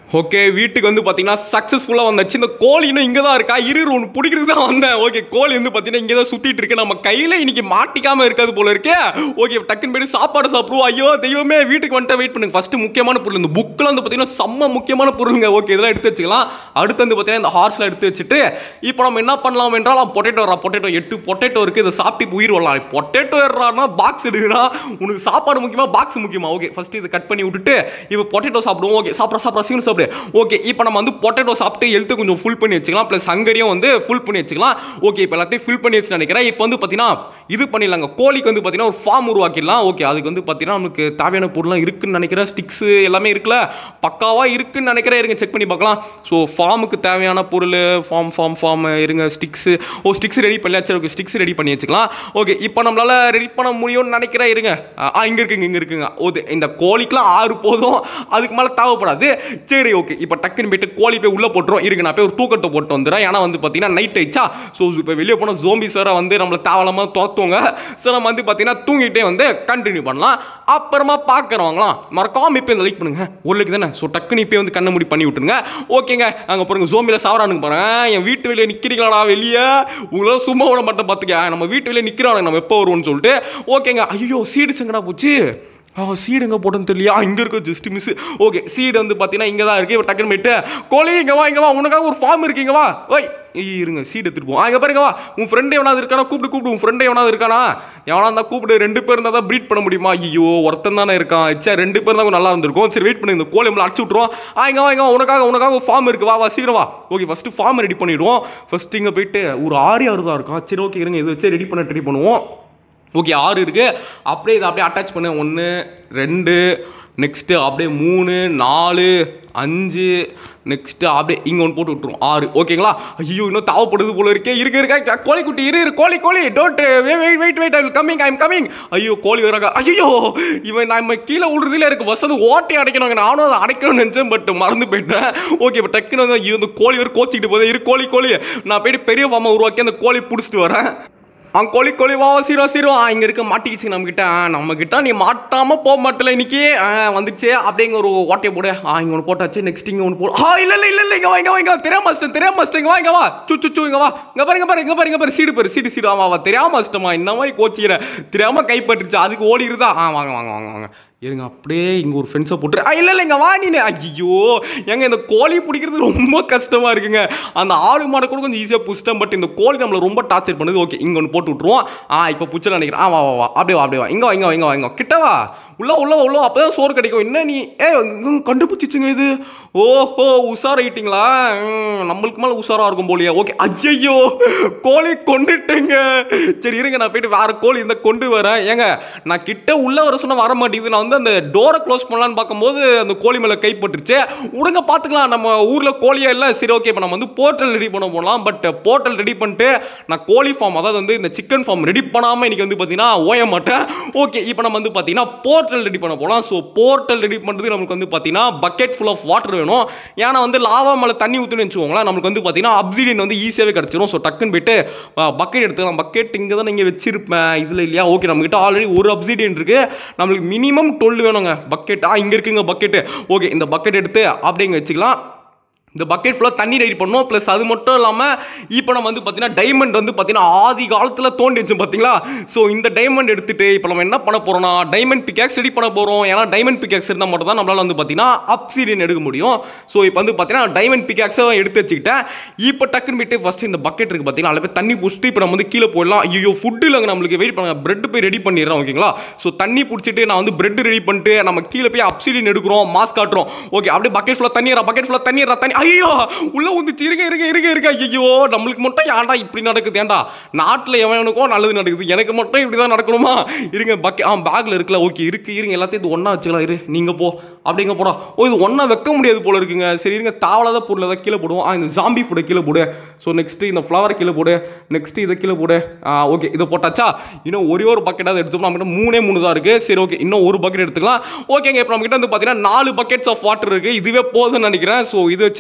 ஓகே வீட்டுக்கு வந்து பார்த்தீங்கன்னா சக்ஸஸ்ஃபுல்லாக வந்தாச்சு இந்த கோழி இன்னும் இங்கே தான் இருக்கா இரு ஒன்று பிடிக்கிறதுக்கு தான் வந்தேன் ஓகே கோழி வந்து பார்த்தீங்கன்னா இங்கே தான் சுற்றிட்டு இருக்கு நம்ம கையில் இன்னைக்கு மாட்டிக்காமல் இருக்காது போல இருக்கே ஓகே டக்குன்னு போயிட்டு சாப்பாடு சாப்பிடுவோம் ஐயோ தெய்வமே வீட்டுக்கு வந்துட்டு வெயிட் பண்ணுங்க ஃபஸ்ட்டு முக்கியமான பொருள் இந்த புக்கில் வந்து பார்த்தீங்கன்னா செம்ம முக்கியமான பொருளுங்க ஓகே இதெல்லாம் எடுத்து வச்சுக்கலாம் அடுத்து வந்து பார்த்தீங்கன்னா இந்த ஹார்ஸில் எடுத்து வச்சுட்டு இப்போ நம்ம என்ன பண்ணலாம் என்றால் பொட்டேட்டோ வரா பொட்டேட்டோ எட்டு பொட்டேட்டோ இருக்குது இதை சாப்பிட்டு இப்போ உயிர் வரலாம் பொட்டேட்டோ ஏறானா பாக்ஸ் எடுக்கிறா உனக்கு சாப்பாடு முக்கியமா பாக்ஸ் முக்கியமா ஓகே ஃபர்ஸ்ட் இதை கட் பண்ணி விட்டுட்டு இப்போ பொட்டேட்டோ சாப்பிடுவோம் ஓகே சாப்பிட்ற சாப்பிட்ற சீக்கிரம் சாப்பிடு ஓகே இப்போ நம்ம வந்து பொட்டேட்டோ சாப்பிட்டு ஹெல்த்து கொஞ்சம் ஃபுல் பண்ணி வச்சுக்கலாம் ப்ளஸ் ஹங்கரியும் வந்து ஃபுல் பண்ணி வச்சுக்கலாம் ஓகே இப்போ எல்லாத்தையும் ஃபில் பண்ணி வச்சு நினைக்கிறேன் இப்போ வந்து பார்த்தீங்கன்னா இது பண்ணிடலாங்க கோழிக்கு வந்து பார்த்தீங்கன்னா ஒரு ஃபார்ம் உருவாக்கிடலாம் ஓகே அதுக்கு வந்து பார்த்தீங்கன்னா நமக்கு தேவையான பொருள்லாம் இருக்குன்னு நினைக்கிறேன் ஸ்டிக்ஸு எல்லாமே இருக்குல்ல பக்காவாக இருக்குன்னு நினைக்கிறேன் இருங்க செக் பண்ணி பார்க்கலாம் ஸோ ஃபார்முக்கு தேவையான பொருள் ஃபார்ம் ஃபார்ம் ஃபார்ம் இருங்க ஸ்டிக்ஸு ஓ ஸ்டிக்ஸ் ரெடி பண்ணல சரி ஓகே ஸ்டிக்ஸ் ரெடி பண்ணி வச்சுக்கலாம் ஓகே இப்போ நம்மளால ரெடி பண்ண முடியும்னு நினைக்கிறேன் இருங்க ஆ இங்கே இருக்குங்க இங்கே இருக்குங்க ஓகே இந்த கோழிக்கெலாம் ஆறு போதும் அதுக்கு மேலே தேவைப்படாது சரி ஓகே இப்போ டக்குன்னு போயிட்டு கோழி போய் உள்ளே போட்டுரும் இருக்கு நான் போய் ஒரு தூக்கத்தை போட்டு வந்துடுறேன் ஏன்னா வந்து பார்த்தீங்கன்னா நைட் ஆயிடுச்சா ஸோ இப்போ வெளியே போனால் ஜோம்பி சாரை வந்து நம்மளை தேவலாமல் தோத்துவங்க ஸோ நம்ம வந்து பார்த்தீங்கன்னா தூங்கிட்டே வந்து கண்டினியூ பண்ணலாம் அப்புறமா பார்க்குறவங்களாம் மறக்காம இப்போ இந்த லைக் பண்ணுங்க ஒரு லைக் தானே ஸோ டக்குன்னு இப்போ வந்து கண்ணை மூடி பண்ணி விட்டுருங்க ஓகேங்க அங்கே பாருங்க ஜோம்பியில் சாவரானுங்க பாருங்க என் வீட்டு வெளியே நிற்கிறீங்களாடா வெளியே உங்களால் சும்மா விட மாட்டேன் பார்த்துக்க நம்ம வீட்டு வெளியே நிற்கிறாங்க நம்ம எப்போ வருவோம்னு சொல்லிட்டு ஓகேங்க ஐயோ சீடு சங்கடா போச்சு ஆ சீடு எங்கே போட்டோன்னு தெரியலையா இங்கே இருக்க ஜஸ்ட் மிஸ் ஓகே சீடு வந்து பார்த்தீங்கன்னா இங்கே தான் இருக்குது இப்போ டக்குன்னு போயிட்டு கோழி இங்கே வா இங்கே வா உனக்காக ஒரு ஃபார்ம் இருக்கு இங்கே வா ஓய் ஐய், இருங்க சீடு எடுத்துட்டு போவோம் இங்கே பாருங்க வா உன் ஃப்ரெண்டு எவனாவது இருக்கானா கூப்பிட்டு கூப்பிட்டு உன் ஃப்ரெண்டு எவனாவது இருக்கானா எவனா இருந்தால் கூப்பிட்டு ரெண்டு பேர் இருந்தால் தான் ப்ரீட் பண்ண முடியுமா ஐயோ ஒருத்தன் தானே இருக்கான் சே ரெண்டு பேர் தான் கொஞ்சம் நல்லா இருந்திருக்கும் சரி வெயிட் பண்ணுங்க இந்த கோழி நம்மள அடிச்சு விட்ருவோம் ஆ இங்கே வா இங்கே வா உனக்காக உனக்காக ஒரு ஃபார்ம் இருக்கு வா வா சீக்கிரம் வா ஓகே ஃபஸ்ட்டு ஃபார்ம் ரெடி பண்ணிடுவோம் ஃபஸ்ட்டு இங்கே போயிட்டு ஒரு ஆறு ஆறு தான் இருக்கும் சரி ஓகே இருங்க இதை வச்சு ரெடி பண்ண ரெடி பண்ணுவோம் ஓகே ஆறு இருக்குது அப்படியே இதை அப்படியே அட்டாச் பண்ண ஒன்று ரெண்டு நெக்ஸ்ட்டு அப்படியே மூணு நாலு அஞ்சு நெக்ஸ்ட்டு அப்படியே இங்கே ஒன்று போட்டு விட்டுரும் ஆறு ஓகேங்களா ஐயோ இன்னும் தாவப்படுது போல இருக்கே இருக்கு இருக்கா கோழி குட்டி இரு இரு கோழி கோழி don't wait wait wait I coming I am coming ஐயோ கோழி வராங்க ஐயோ இவன் நம்ம கீழே விழுறதுல இருக்கு வசந்து ஓட்டை அடைக்கணும் நானும் அதை அடைக்கணும்னு நினச்சேன் பட் மறந்து போயிட்டேன் ஓகே இப்போ டக்குன்னு வந்து ஐயோ இந்த கோழி வர கோச்சிக்கிட்டு போகுது இரு கோழி கோழி நான் போயிட்டு பெரிய ஃபார்மை உருவாக்கி அந்த கோழி பிடிச்சிட்டு வரேன் ஆ கோழி கோழி வா வா, சீரோ சீரோ ஆ இங்கே இருக்க மாட்டிக்கிச்சு நம்மக்கிட்ட ஆ நம்மக்கிட்ட நீ மாட்டாமல் போக மாட்டல இன்னைக்கு ஆ வந்துடுச்சு அப்படியே இங்கே ஒரு ஓட்டையை போடு ஆ இங்கே ஒன்று போட்டாச்சு நெக்ஸ்ட் இங்கே ஒன்று போடு ஆ இல்லை இல்லை இல்லை இல்லை இங்கே வா இங்கே வா இங்கே வா தெரியாம வச்சிட்டேன் தெரியாம வச்சிட்டேன் இங்கே வா இங்கே வா சு சு சு இங்கே வா இங்கே பாரு இங்கே பாரு இங்கே பாரு இங்கே பாரு சீடு பாரு சீடு சீடு ஆமா வா தெரியாம வச்சிட்டமா இந்த மாதிரி கோச்சிக்கிற தெரியாம கைப்பற்றுச்சு அதுக்கு ஓடிடுதா ஆ வாங்க வாங்க வாங்க வாங்க இருங்க அப்படியே இங்கே ஒரு ஃபென்ஸை போட்டு ஆ இல்லை இல்லை இங்கே வா நீனு ஐயோ ஏங்க இந்த கோழி பிடிக்கிறது ரொம்ப கஷ்டமாக இருக்குங்க அந்த ஆடு மாடை கூட கொஞ்சம் ஈஸியாக புடிச்சிட்டேன் பட் இந்த கோழி நம்மளை ரொம்ப டார்ச்சர் பண்ணுது ஓகே இங்கே ஒன்று போட்டு விட்ருவோம் ஆ இப்போ புச்சல நினைக்கிறேன் ஆ வா வா வா அப்படியே வா அப்படியே வா இங்கே வா இங்கே வா இங்கே வா இங்கே வா. கிட்ட வா உள்ள உள்ள உள்ள அப்போ தான் சோறு கிடைக்கும் என்ன நீ ஏ கண்டுபிடிச்சிச்சுங்க இது ஓஹோ உஷாராயிட்டீங்களா ம், நம்மளுக்கு மேலே உஷாராக இருக்கும் போலியா ஓகே ஐயையோ கோழி கொண்டுட்டேங்க சரி இருங்க நான் போயிட்டு வேற கோழி இந்த கொண்டு வரேன் ஏங்க நான் கிட்ட உள்ள வர சொன்னா வர மாட்டேங்குது நான் வந்து அந்த டோரை க்ளோஸ் பண்ணலான்னு பார்க்கும்போது அந்த கோழி மேலே கைப்பட்டுருச்சு உடங்க பார்த்துக்கலாம் நம்ம ஊரில் கோழியா இல்லை சரி ஓகே இப்போ நம்ம வந்து போர்ட்டல் ரெடி பண்ண போகலாம் பட் போர்ட்டல் ரெடி பண்ணிட்டு நான் கோழி ஃபார்ம் அதாவது வந்து இந்த சிக்கன் ஃபார்ம் ரெடி பண்ணாமல் இன்னைக்கு வந்து பார்த்தீங்கன்னா ஓய மாட்டேன் ஓகே இப்போ நம்ம வந்து பார்த்தீங்கன்னா போர்ட்டல் ரெடி பண்ண போகலாம் ஸோ போர்ட்டல் ரெடி பண்ணுறதுக்கு நமக்கு வந்து பார்த்தீங்கன்னா பக்கெட் ஃபுல் ஆஃப் வாட்டர் வேணும் ஏன்னா வந்து லாவா மேலே தண்ணி ஊற்றுன்னு வச்சுக்கோங்களேன் நமக்கு வந்து பார்த்தீங்கன்னா அப்சிடியன் வந்து ஈஸியாகவே கிடச்சிரும் ஸோ டக்குன்னு போயிட்டு பக்கெட் எடுத்துக்கலாம் பக்கெட் இங்கே தான் நீங்கள் வச்சிருப்பேன் இதில் இல்லையா ஓகே நம்மகிட்ட ஆல்ரெடி ஒரு அப்சிடியன் இருக்குது நம்மளுக்கு மினிமம் டுவெல் வேணுங்க பக்கெட் ஆ இங்கே இருக்குங்க பக்கெட்டு ஓகே இந்த பக்கெட் எடுத்து அப்படியே இங்கே வச்சுக்கலாம் இந்த பக்கெட் ஃபுல்லாக தண்ணி ரெடி பண்ணோம் ப்ளஸ் அது மட்டும் இல்லாமல் இப்போ நம்ம வந்து பார்த்தீங்கன்னா டைமண்ட் வந்து பார்த்தீங்கன்னா ஆதி காலத்தில் தோண்டி வச்சோம் பார்த்தீங்களா ஸோ இந்த டைமண்ட் எடுத்துட்டு இப்போ நம்ம என்ன பண்ண போகிறோம்னா டைமண்ட் பிக்காக்ஸ் ரெடி பண்ண போகிறோம் ஏன்னா டைமண்ட் பிக்காக்ஸ் இருந்தால் மட்டும் தான் நம்மளால் வந்து பார்த்தீங்கன்னா அப்சீரியன் எடுக்க முடியும் ஸோ இப்போ வந்து பார்த்தீங்கன்னா டைமண்ட் பிக்காக்ஸை எடுத்து வச்சுக்கிட்டேன் இப்போ டக்குன்னு போயிட்டு ஃபஸ்ட் இந்த பக்கெட் இருக்குது பார்த்தீங்கன்னா அதில் போய் தண்ணி பிடிச்சிட்டு இப்போ நம்ம வந்து கீழே போயிடலாம் ஐயோ ஃபுட்டு இல்லைங்க நம்மளுக்கு வெயிட் பண்ணுங்க பிரெட் போய் ரெடி பண்ணிடுறோம் ஓகேங்களா ஸோ தண்ணி பிடிச்சிட்டு நான் வந்து பிரெட் ரெடி பண்ணிட்டு நம்ம கீழே போய் அப்சீரியன் எடுக்கிறோம் மாஸ் காட்டுறோம் ஓகே அப்படியே பக்கெட் ஃபுல்லாக தண்ணி பக்கெட் ஃபுல்லாக தண்ணி தண்ணி ஐயோ உள்ள வந்து இருங்க இருங்க இருங்க இருங்க ஐயோ நம்மளுக்கு மட்டும் ஏன்டா இப்படி நடக்குது ஏன்டா நாட்டில் எவனுக்கும் நல்லது நடக்குது எனக்கு மட்டும் இப்படி தான் நடக்கணுமா இருங்க பக்கெட் ஆ பேக்கில் இருக்குல்ல ஓகே இருக்கு இருங்க எல்லாத்தையும் இது ஒன்றா வச்சுக்கலாம் இரு நீங்கள் போ அப்படிங்க போடா ஓ இது ஒன்றா வைக்க முடியாது போல இருக்குங்க சரி இருங்க தாவலாத பொருள் ஏதாவது கீழே போடுவோம் ஆ இந்த ஜாம்பி ஃபுட்டை கீழே போடு ஸோ நெக்ஸ்ட்டு இந்த ஃப்ளவரை கீழே போடு நெக்ஸ்ட்டு இதை கீழே போடு ஆ ஓகே இதை போட்டாச்சா இன்னும் ஒரே ஒரு பக்கெட்டாவது எடுத்தோம்னா நம்மகிட்ட மூணே மூணு தான் இருக்குது சரி ஓகே இன்னும் ஒரு பக்கெட் எடுத்துக்கலாம் ஓகேங்க இப்போ நம்மகிட்ட வந்து பார்த்தீங்கன்னா நாலு பக்கெட்ஸ் ஆஃப் வாட்டர் இருக்குது இதுவே போதும்னு நினைக்கிறேன் ஸோ இது வச்சு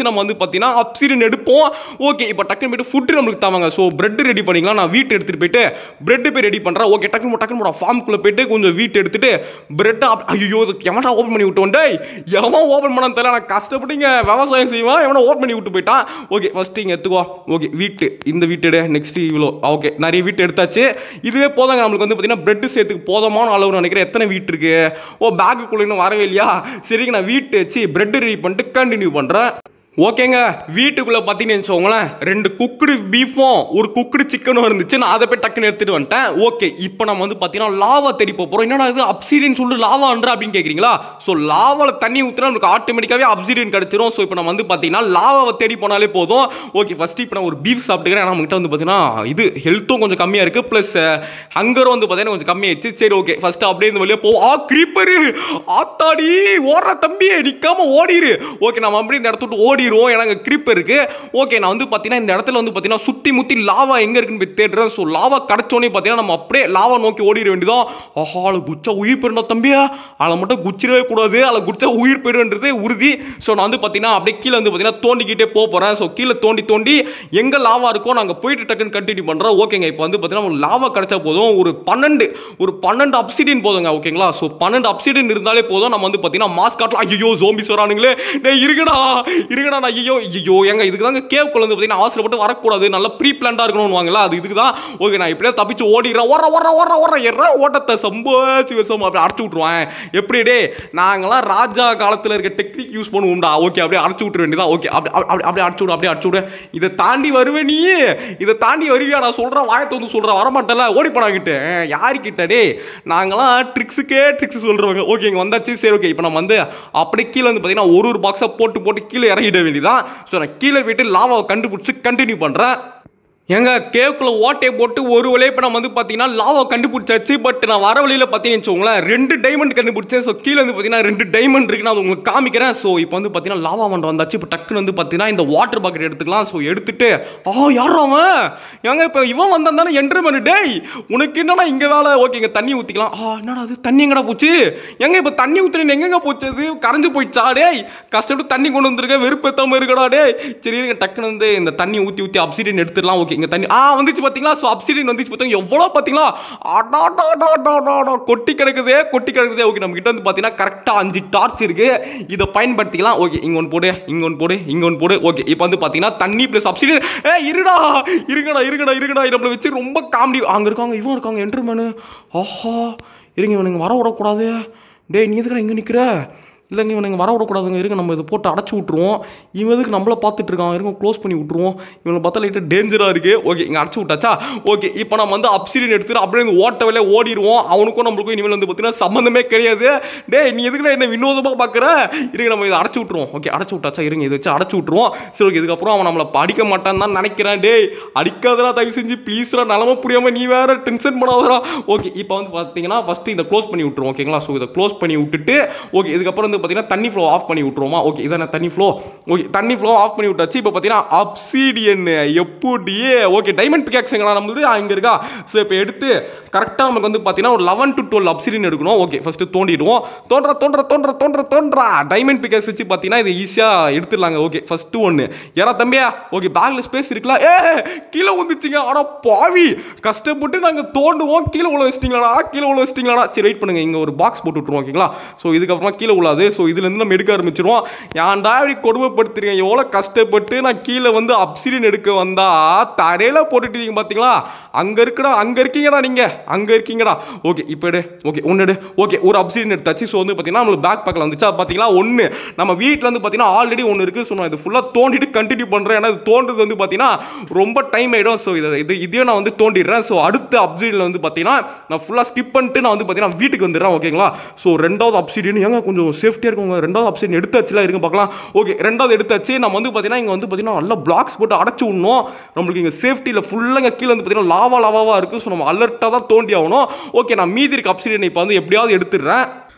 நம்ம வந்து பார்த்தீங்கன்னா அப்சிரியன் எடுப்போம் ஓகே இப்போ டக்குன்னு போயிட்டு ஃபுட்டு நம்மளுக்கு தாவாங்க ஸோ பிரெட் ரெடி பண்ணிக்கலாம் நான் வீட்டு எடுத்துகிட்டு போயிட்டு பிரெட் போய் ரெடி பண்ணுறேன் ஓகே டக்குனு டக்குனு போட ஃபார்முக்குள்ளே போயிட்டு கொஞ்சம் வீட்டு எடுத்துட்டு பிரெட் ஐயோ எவனா ஓப்பன் பண்ணி விட்டு டேய் எவன் ஓப்பன் பண்ண தெரியல நான் கஷ்டப்பட்டு இங்கே விவசாயம் செய்வான் எவனா ஓப்பன் பண்ணி விட்டு போயிட்டான் ஓகே ஃபஸ்ட்டு இங்கே எடுத்துக்கோ ஓகே வீட்டு இந்த வீட்டு எடு நெக்ஸ்ட் இவ்வளோ ஓகே நிறைய வீட்டு எடுத்தாச்சு இதுவே போதாங்க நம்மளுக்கு வந்து பார்த்தீங்கன்னா பிரெட் சேர்த்துக்கு போதமான அளவு நினைக்கிறேன் எத்தனை வீட்டு இருக்கு ஓ பேக்குக்குள்ள இன்னும் வரவே இல்லையா சரிங்க நான் வீட்டு வச்சு பிரெட் ரெடி பண்ணிட்டு கண்டினியூ பண்ணுறேன் ஓகேங்க வீட்டுக்குள்ளே பார்த்தீங்கன்னு வச்சுக்கோங்களேன் ரெண்டு குக்குடு பீஃபும் ஒரு குக்குடு சிக்கனும் இருந்துச்சு நான் அதை போய் டக்குன்னு எடுத்துகிட்டு வந்துட்டேன் ஓகே இப்போ நம்ம வந்து பார்த்தீங்கன்னா லாவா தேடி போக போகிறோம் என்னடா இது அப்சீரியன் சொல்லிட்டு லாவான்ற அப்படின்னு கேட்குறீங்களா ஸோ லாவாவில் தண்ணி ஊற்றினா நமக்கு ஆட்டோமேட்டிக்காகவே அப்சீரியன் கிடச்சிரும் ஸோ இப்போ நம்ம வந்து பார்த்தீங்கன்னா லாவாவை தேடி போனாலே போதும் ஓகே ஃபஸ்ட்டு இப்போ நான் ஒரு பீஃப் சாப்பிட்டுக்கிறேன் ஏன்னா நம்மகிட்ட வந்து பார்த்தீங்கன்னா இது ஹெல்த்தும் கொஞ்சம் கம்மியாக இருக்குது ப்ளஸ் ஹங்கரும் வந்து பார்த்தீங்கன்னா கொஞ்சம் கம்மியாயிடுச்சு சரி ஓகே ஃபஸ்ட்டு அப்படியே இந்த வழியாக போவோம் ஆ க்ரீப்பரு ஆத்தாடி ஓடுற தம்பி நிற்காம ஓடிரு ஓகே நம்ம அப்படியே இந்த இடத்த விட்டு ஓடிடுவோம் ஏன்னா அங்கே கிரிப் இருக்கு ஓகே நான் வந்து பார்த்தீங்கன்னா இந்த இடத்துல வந்து பார்த்தீங்கன்னா சுற்றி முற்றி லாவா எங்கே இருக்குன்னு போய் தேடுறேன் ஸோ லாவா கிடச்சோன்னே பார்த்தீங்கன்னா நம்ம அப்படியே லாவா நோக்கி ஓடிட வேண்டியதான் ஆஹா அதில் குச்சா உயிர் போயிடா தம்பியா அதில் மட்டும் குச்சிடவே கூடாது அதில் குச்சா உயிர் போயிடுன்றது உறுதி ஸோ நான் வந்து பார்த்தீங்கன்னா அப்படியே கீழே வந்து பார்த்தீங்கன்னா தோண்டிக்கிட்டே போக போகிறேன் ஸோ கீழே தோண்டி தோண்டி எங்கே லாவா இருக்கோ நாங்கள் போயிட்டு டக்குன்னு கண்டினியூ பண்ணுறோம் ஓகேங்க இப்போ வந்து பார்த்தீங்கன்னா ஒரு லாவா கிடச்சா போதும் ஒரு பன்னெண்டு ஒரு பன்னெண்டு அப்சிடின் போதுங்க ஓகேங்களா ஸோ பன்னெண்டு அப்சிடின் இருந்தாலே போதும் நம்ம வந்து பார்த்தீங்கன்னா மாஸ்காட்டில் ஐயோ ஜோம்பிஸ் வரானுங்களே டேய் இருங்கடா இருங்கடா நான் ஐயோ ஐயோ எங்க இதுக்கு தாங்க கேவ் குழந்தை பார்த்தீங்கன்னா அவசரப்பட்டு வரக்கூடாது நல்லா ப்ரீ பிளான்டாக இருக்கணும்னு வாங்களா அது இதுக்கு தான் ஓகே நான் இப்படியே தப்பிச்சு ஓடிடுறேன் ஓர ஓர ஓர ஓர எற ஓட்டத்தை சம்போ சிவசம் அப்படி அடைச்சு விட்ருவேன் எப்படி டே நாங்களாம் ராஜா காலத்தில் இருக்க டெக்னிக் யூஸ் பண்ணுவோம்டா ஓகே அப்படியே அடைச்சு விட்டுற வேண்டியதான் ஓகே அப்படி அப்படி அப்படியே அடைச்சு விடு அப்படியே அடைச்சு விடு இதை தாண்டி வருவே நீ இதை தாண்டி வருவியா நான் சொல்கிறேன் வாயத்தை வந்து சொல்கிறேன் வரமாட்டேல ஓடி போனாங்கிட்ட யாருக்கிட்ட டே நாங்களாம் ட்ரிக்ஸுக்கே ட்ரிக்ஸ் சொல்கிறவங்க ஓகே இங்கே வந்தாச்சு சரி ஓகே இப்போ நம்ம வந்து அப்படியே கீழே வந்து பார்த்தீங்கன்னா ஒரு ஒரு பாக்ஸை போட்டு போட்டு கீழே இறங்கிட வேண்டியதான் ஸோ நான் கீழே போயிட்டு லாவாவை கண்டுபிடிச்சி கண்டினியூ பண்ணுறேன் எங்க கேக்குள்ள ஓட்டையை போட்டு ஒரு வழியை இப்போ நம்ம வந்து பார்த்தீங்கன்னா லாவா கண்டுபிடிச்சாச்சு பட் நான் வர வழியில் பார்த்தீங்கன்னு வச்சுக்கோங்களேன் ரெண்டு டைமண்ட் கண்டுபிடிச்சேன் ஸோ கீழே வந்து பார்த்தீங்கன்னா ரெண்டு டைமண்ட் இருக்கு நான் அது உங்களுக்கு காமிக்கிறேன் ஸோ இப்போ வந்து பார்த்தீங்கன்னா லாவா மண்டை வந்தாச்சு இப்போ டக்குன்னு வந்து பார்த்தீங்கன்னா இந்த வாட்டர் பாக்கெட் எடுத்துக்கலாம் ஸோ எடுத்துட்டு ஆ யார் அவன் ஏங்க இப்போ இவன் வந்தான் தானே என்ட்ரு பண்ணு டேய் உனக்கு என்னடா இங்கே வேலை ஓகே இங்கே தண்ணி ஊற்றிக்கலாம் ஆ என்னடா அது தண்ணி எங்கடா போச்சு எங்க இப்போ தண்ணி ஊற்றுனேன் எங்கெங்க போச்சு அது கரைஞ்சு போயிடுச்சா டேய் கஷ்டப்பட்டு தண்ணி கொண்டு வந்திருக்க வெறுப்பேத்தாம இருக்கடா டேய் சரி இருங்க டக்குன்னு வந்து இந்த தண்ணி ஊற்றி ஊற்றி அப்சிடியன் எடுத்துடலாம் ஓகே இங்கே தண்ணி ஆ வந்துச்சு பார்த்தீங்களா ஸோ அப்சிடியன் வந்துச்சு பார்த்தீங்க எவ்வளோ பார்த்தீங்களா அடாடாடாடாடாடா கொட்டி கிடக்குதே கொட்டி கிடக்குதே ஓகே நம்ம கிட்ட வந்து பார்த்தீங்கன்னா கரெக்டாக அஞ்சு டார்ச் இருக்கு இதை பயன்படுத்திக்கலாம் ஓகே இங்கே ஒன்று போடு இங்கே ஒன்று போடு இங்கே ஒன்று போடு ஓகே இப்போ வந்து பார்த்தீங்கன்னா தண்ணி ப்ளஸ் அப்சிடியன் ஏ இருடா இருங்கடா இருங்கடா இருங்கடா நம்மளை வச்சு ரொம்ப காமெடி அங்கே இருக்காங்க இவன் இருக்காங்க என்ட்ருமேனு ஆஹா இருங்க இவனுங்க வர விடக்கூடாது டேய் நீ எதுக்குடா இங்கே நிற்கிற இல்லைங்க இவனுங்க வர விடக்கூடாதுங்க இருங்க நம்ம இதை போட்டு அடைச்சி விட்ருவோம் இவன் எதுக்கு நம்மள பார்த்துட்டு இருக்கான் இருங்க க்ளோஸ் பண்ணி விட்ருவோம் இவனை பார்த்தா லைட்டாக டேஞ்சராக இருக்குது ஓகே இங்கே அடைச்சி விட்டாச்சா ஓகே இப்போ நம்ம வந்து அப்சிரியன் எடுத்துட்டு அப்படியே இந்த ஓட்ட வேலையை ஓடிடுவோம் அவனுக்கும் நம்மளுக்கும் இனிமேல் வந்து பார்த்தீங்கன்னா சம்மந்தமே கிடையாது டேய் நீ எதுக்குடா என்ன வினோதமாக பார்க்குற இருங்க நம்ம இதை அடைச்சி விட்ருவோம் ஓகே அடைச்சி விட்டாச்சா இருங்க இதை வச்சு அடைச்சி விட்ருவோம் சரி ஓகே இதுக்கப்புறம் அவன் நம்மளை அடிக்க மாட்டான்னு தான் நினைக்கிறேன் டேய் அடிக்காதடா தயவு செஞ்சு ப்ளீஸ்ரா நிலம புரியாமல் நீ வேற டென்ஷன் பண்ணாதடா ஓகே இப்போ வந்து பார்த்தீங்கன்னா ஃபஸ்ட்டு இதை க்ளோஸ் பண்ணி விட்ருவோம் ஓகேங்களா ஸோ இதை க்ளோஸ் பண்ணி விட்டுட்டு ஓகே இதுக்கப்புறம் வந்து பார்த்தீங்கன்னா தண்ணி ஃப்ளோ ஆஃப் பண்ணி விட்ருவோமா ஓகே இதான தண்ணி ஃப்ளோ ஓகே தண்ணி ஃப்ளோ ஆஃப் பண்ணி விட்டாச்சு இப்போ பார்த்தீங்கன்னா அப்சீடியன் எப்படியே ஓகே டைமண்ட் பிகாக்ஸ் எங்கடா நம்மளுது இங்கே இருக்கா ஸோ இப்போ எடுத்து கரெக்டாக நமக்கு வந்து பார்த்தீங்கன்னா ஒரு லெவன் டு டுவெல் அப்சீடியன் எடுக்கணும் ஓகே ஃபஸ்ட்டு தோண்டிடுவோம் தோன்றா தோன்ற தோன்ற தோன்ற தோன்றா டைமண்ட் பிகாக்ஸ் வச்சு பார்த்தீங்கன்னா இது ஈஸியாக எடுத்துடலாங்க ஓகே ஃபஸ்ட்டு ஒன்று யாரா தம்பியா ஓகே பேக்கில் ஸ்பேஸ் இருக்கலாம் ஏ கீழே வந்துச்சுங்க ஆனா பாவி கஷ்டப்பட்டு நாங்கள் தோண்டுவோம் கீழே உள்ள வச்சிட்டிங்களாடா கீழே உள்ள வச்சிட்டிங்களாடா சரி வெயிட் பண்ணுங்க இங்கே ஒரு பாக்ஸ் போட்டு விட்ருவோம் ஓகேங்களா ஸோ இதுக்கப்புறமா கீழே உள்ளாது ஸோ இதுலேருந்து நம்ம எடுக்க ஆரம்பிச்சிருவோம் ஏன்டா இப்படி கொடுமைப்படுத்துறீங்க எவ்வளோ கஷ்டப்பட்டு நான் கீழே வந்து அப்சிடியன் எடுக்க வந்தா தரையில போட்டுட்டீங்க பார்த்தீங்களா அங்கே இருக்குடா அங்கே இருக்கீங்கடா நீங்கள் அங்கே இருக்கீங்கடா ஓகே இப்போ எடு ஓகே ஒன்று எடு ஓகே ஒரு அப்சிடியன் எடுத்தாச்சு ஸோ வந்து பார்த்தீங்கன்னா நம்மளுக்கு பேக் பேக்கில் வந்துச்சா பார்த்தீங்களா ஒன்று நம்ம வீட்டில் வந்து பார்த்தீங்கன்னா ஆல்ரெடி ஒன்று இருக்குது ஸோ நான் இது ஃபுல்லாக தோண்டிட்டு கண்டினியூ பண்ணுறேன் ஏன்னா இது தோன்றது வந்து பார்த்தீங்கன்னா ரொம்ப டைம் ஆகிடும் ஸோ இதை இது இதையும் நான் வந்து தோண்டிடுறேன் ஸோ அடுத்த அப்சிடியன் வந்து பார்த்தீங்கன்னா நான் ஃபுல்லாக ஸ்கிப் பண்ணிட்டு நான் வந்து பார்த்தீங்கன்னா வீட்டுக்கு வந்துடுறேன் ஓகேங்களா ஸோ ரெண்டாவது அப்சிடியன் ஏங்க கொஞ்சம் சேஃப்டியாக இருக்குங்க ரெண்டாவது அப்சிடியன் எடுத்தாச்சுல இருக்கு பார்க்கலாம் ஓகே ரெண்டாவது எடுத்தாச்சு நம்ம வந்து பார்த்தீங்கன்னா இங்கே வந்து பார்த்தீங்கன்னா நல்லா பிளாக்ஸ் போட்டு அடைச்சு விடணும் நம்மளுக்கு இங்கே சேஃப்டியில் ஃபுல்லாக இங்கே கீழே வந்து பார்த்தீங்கன்னா லாவா லாவாவாக இருக்குது ஸோ நம்ம அலர்ட்டாக தான் தோண்டி ஆகணும் ஓகே நான் மீதி இருக்க அப்சிடியன் இப்போ வந்து எப்படியாவது எடுத்துடுறேன்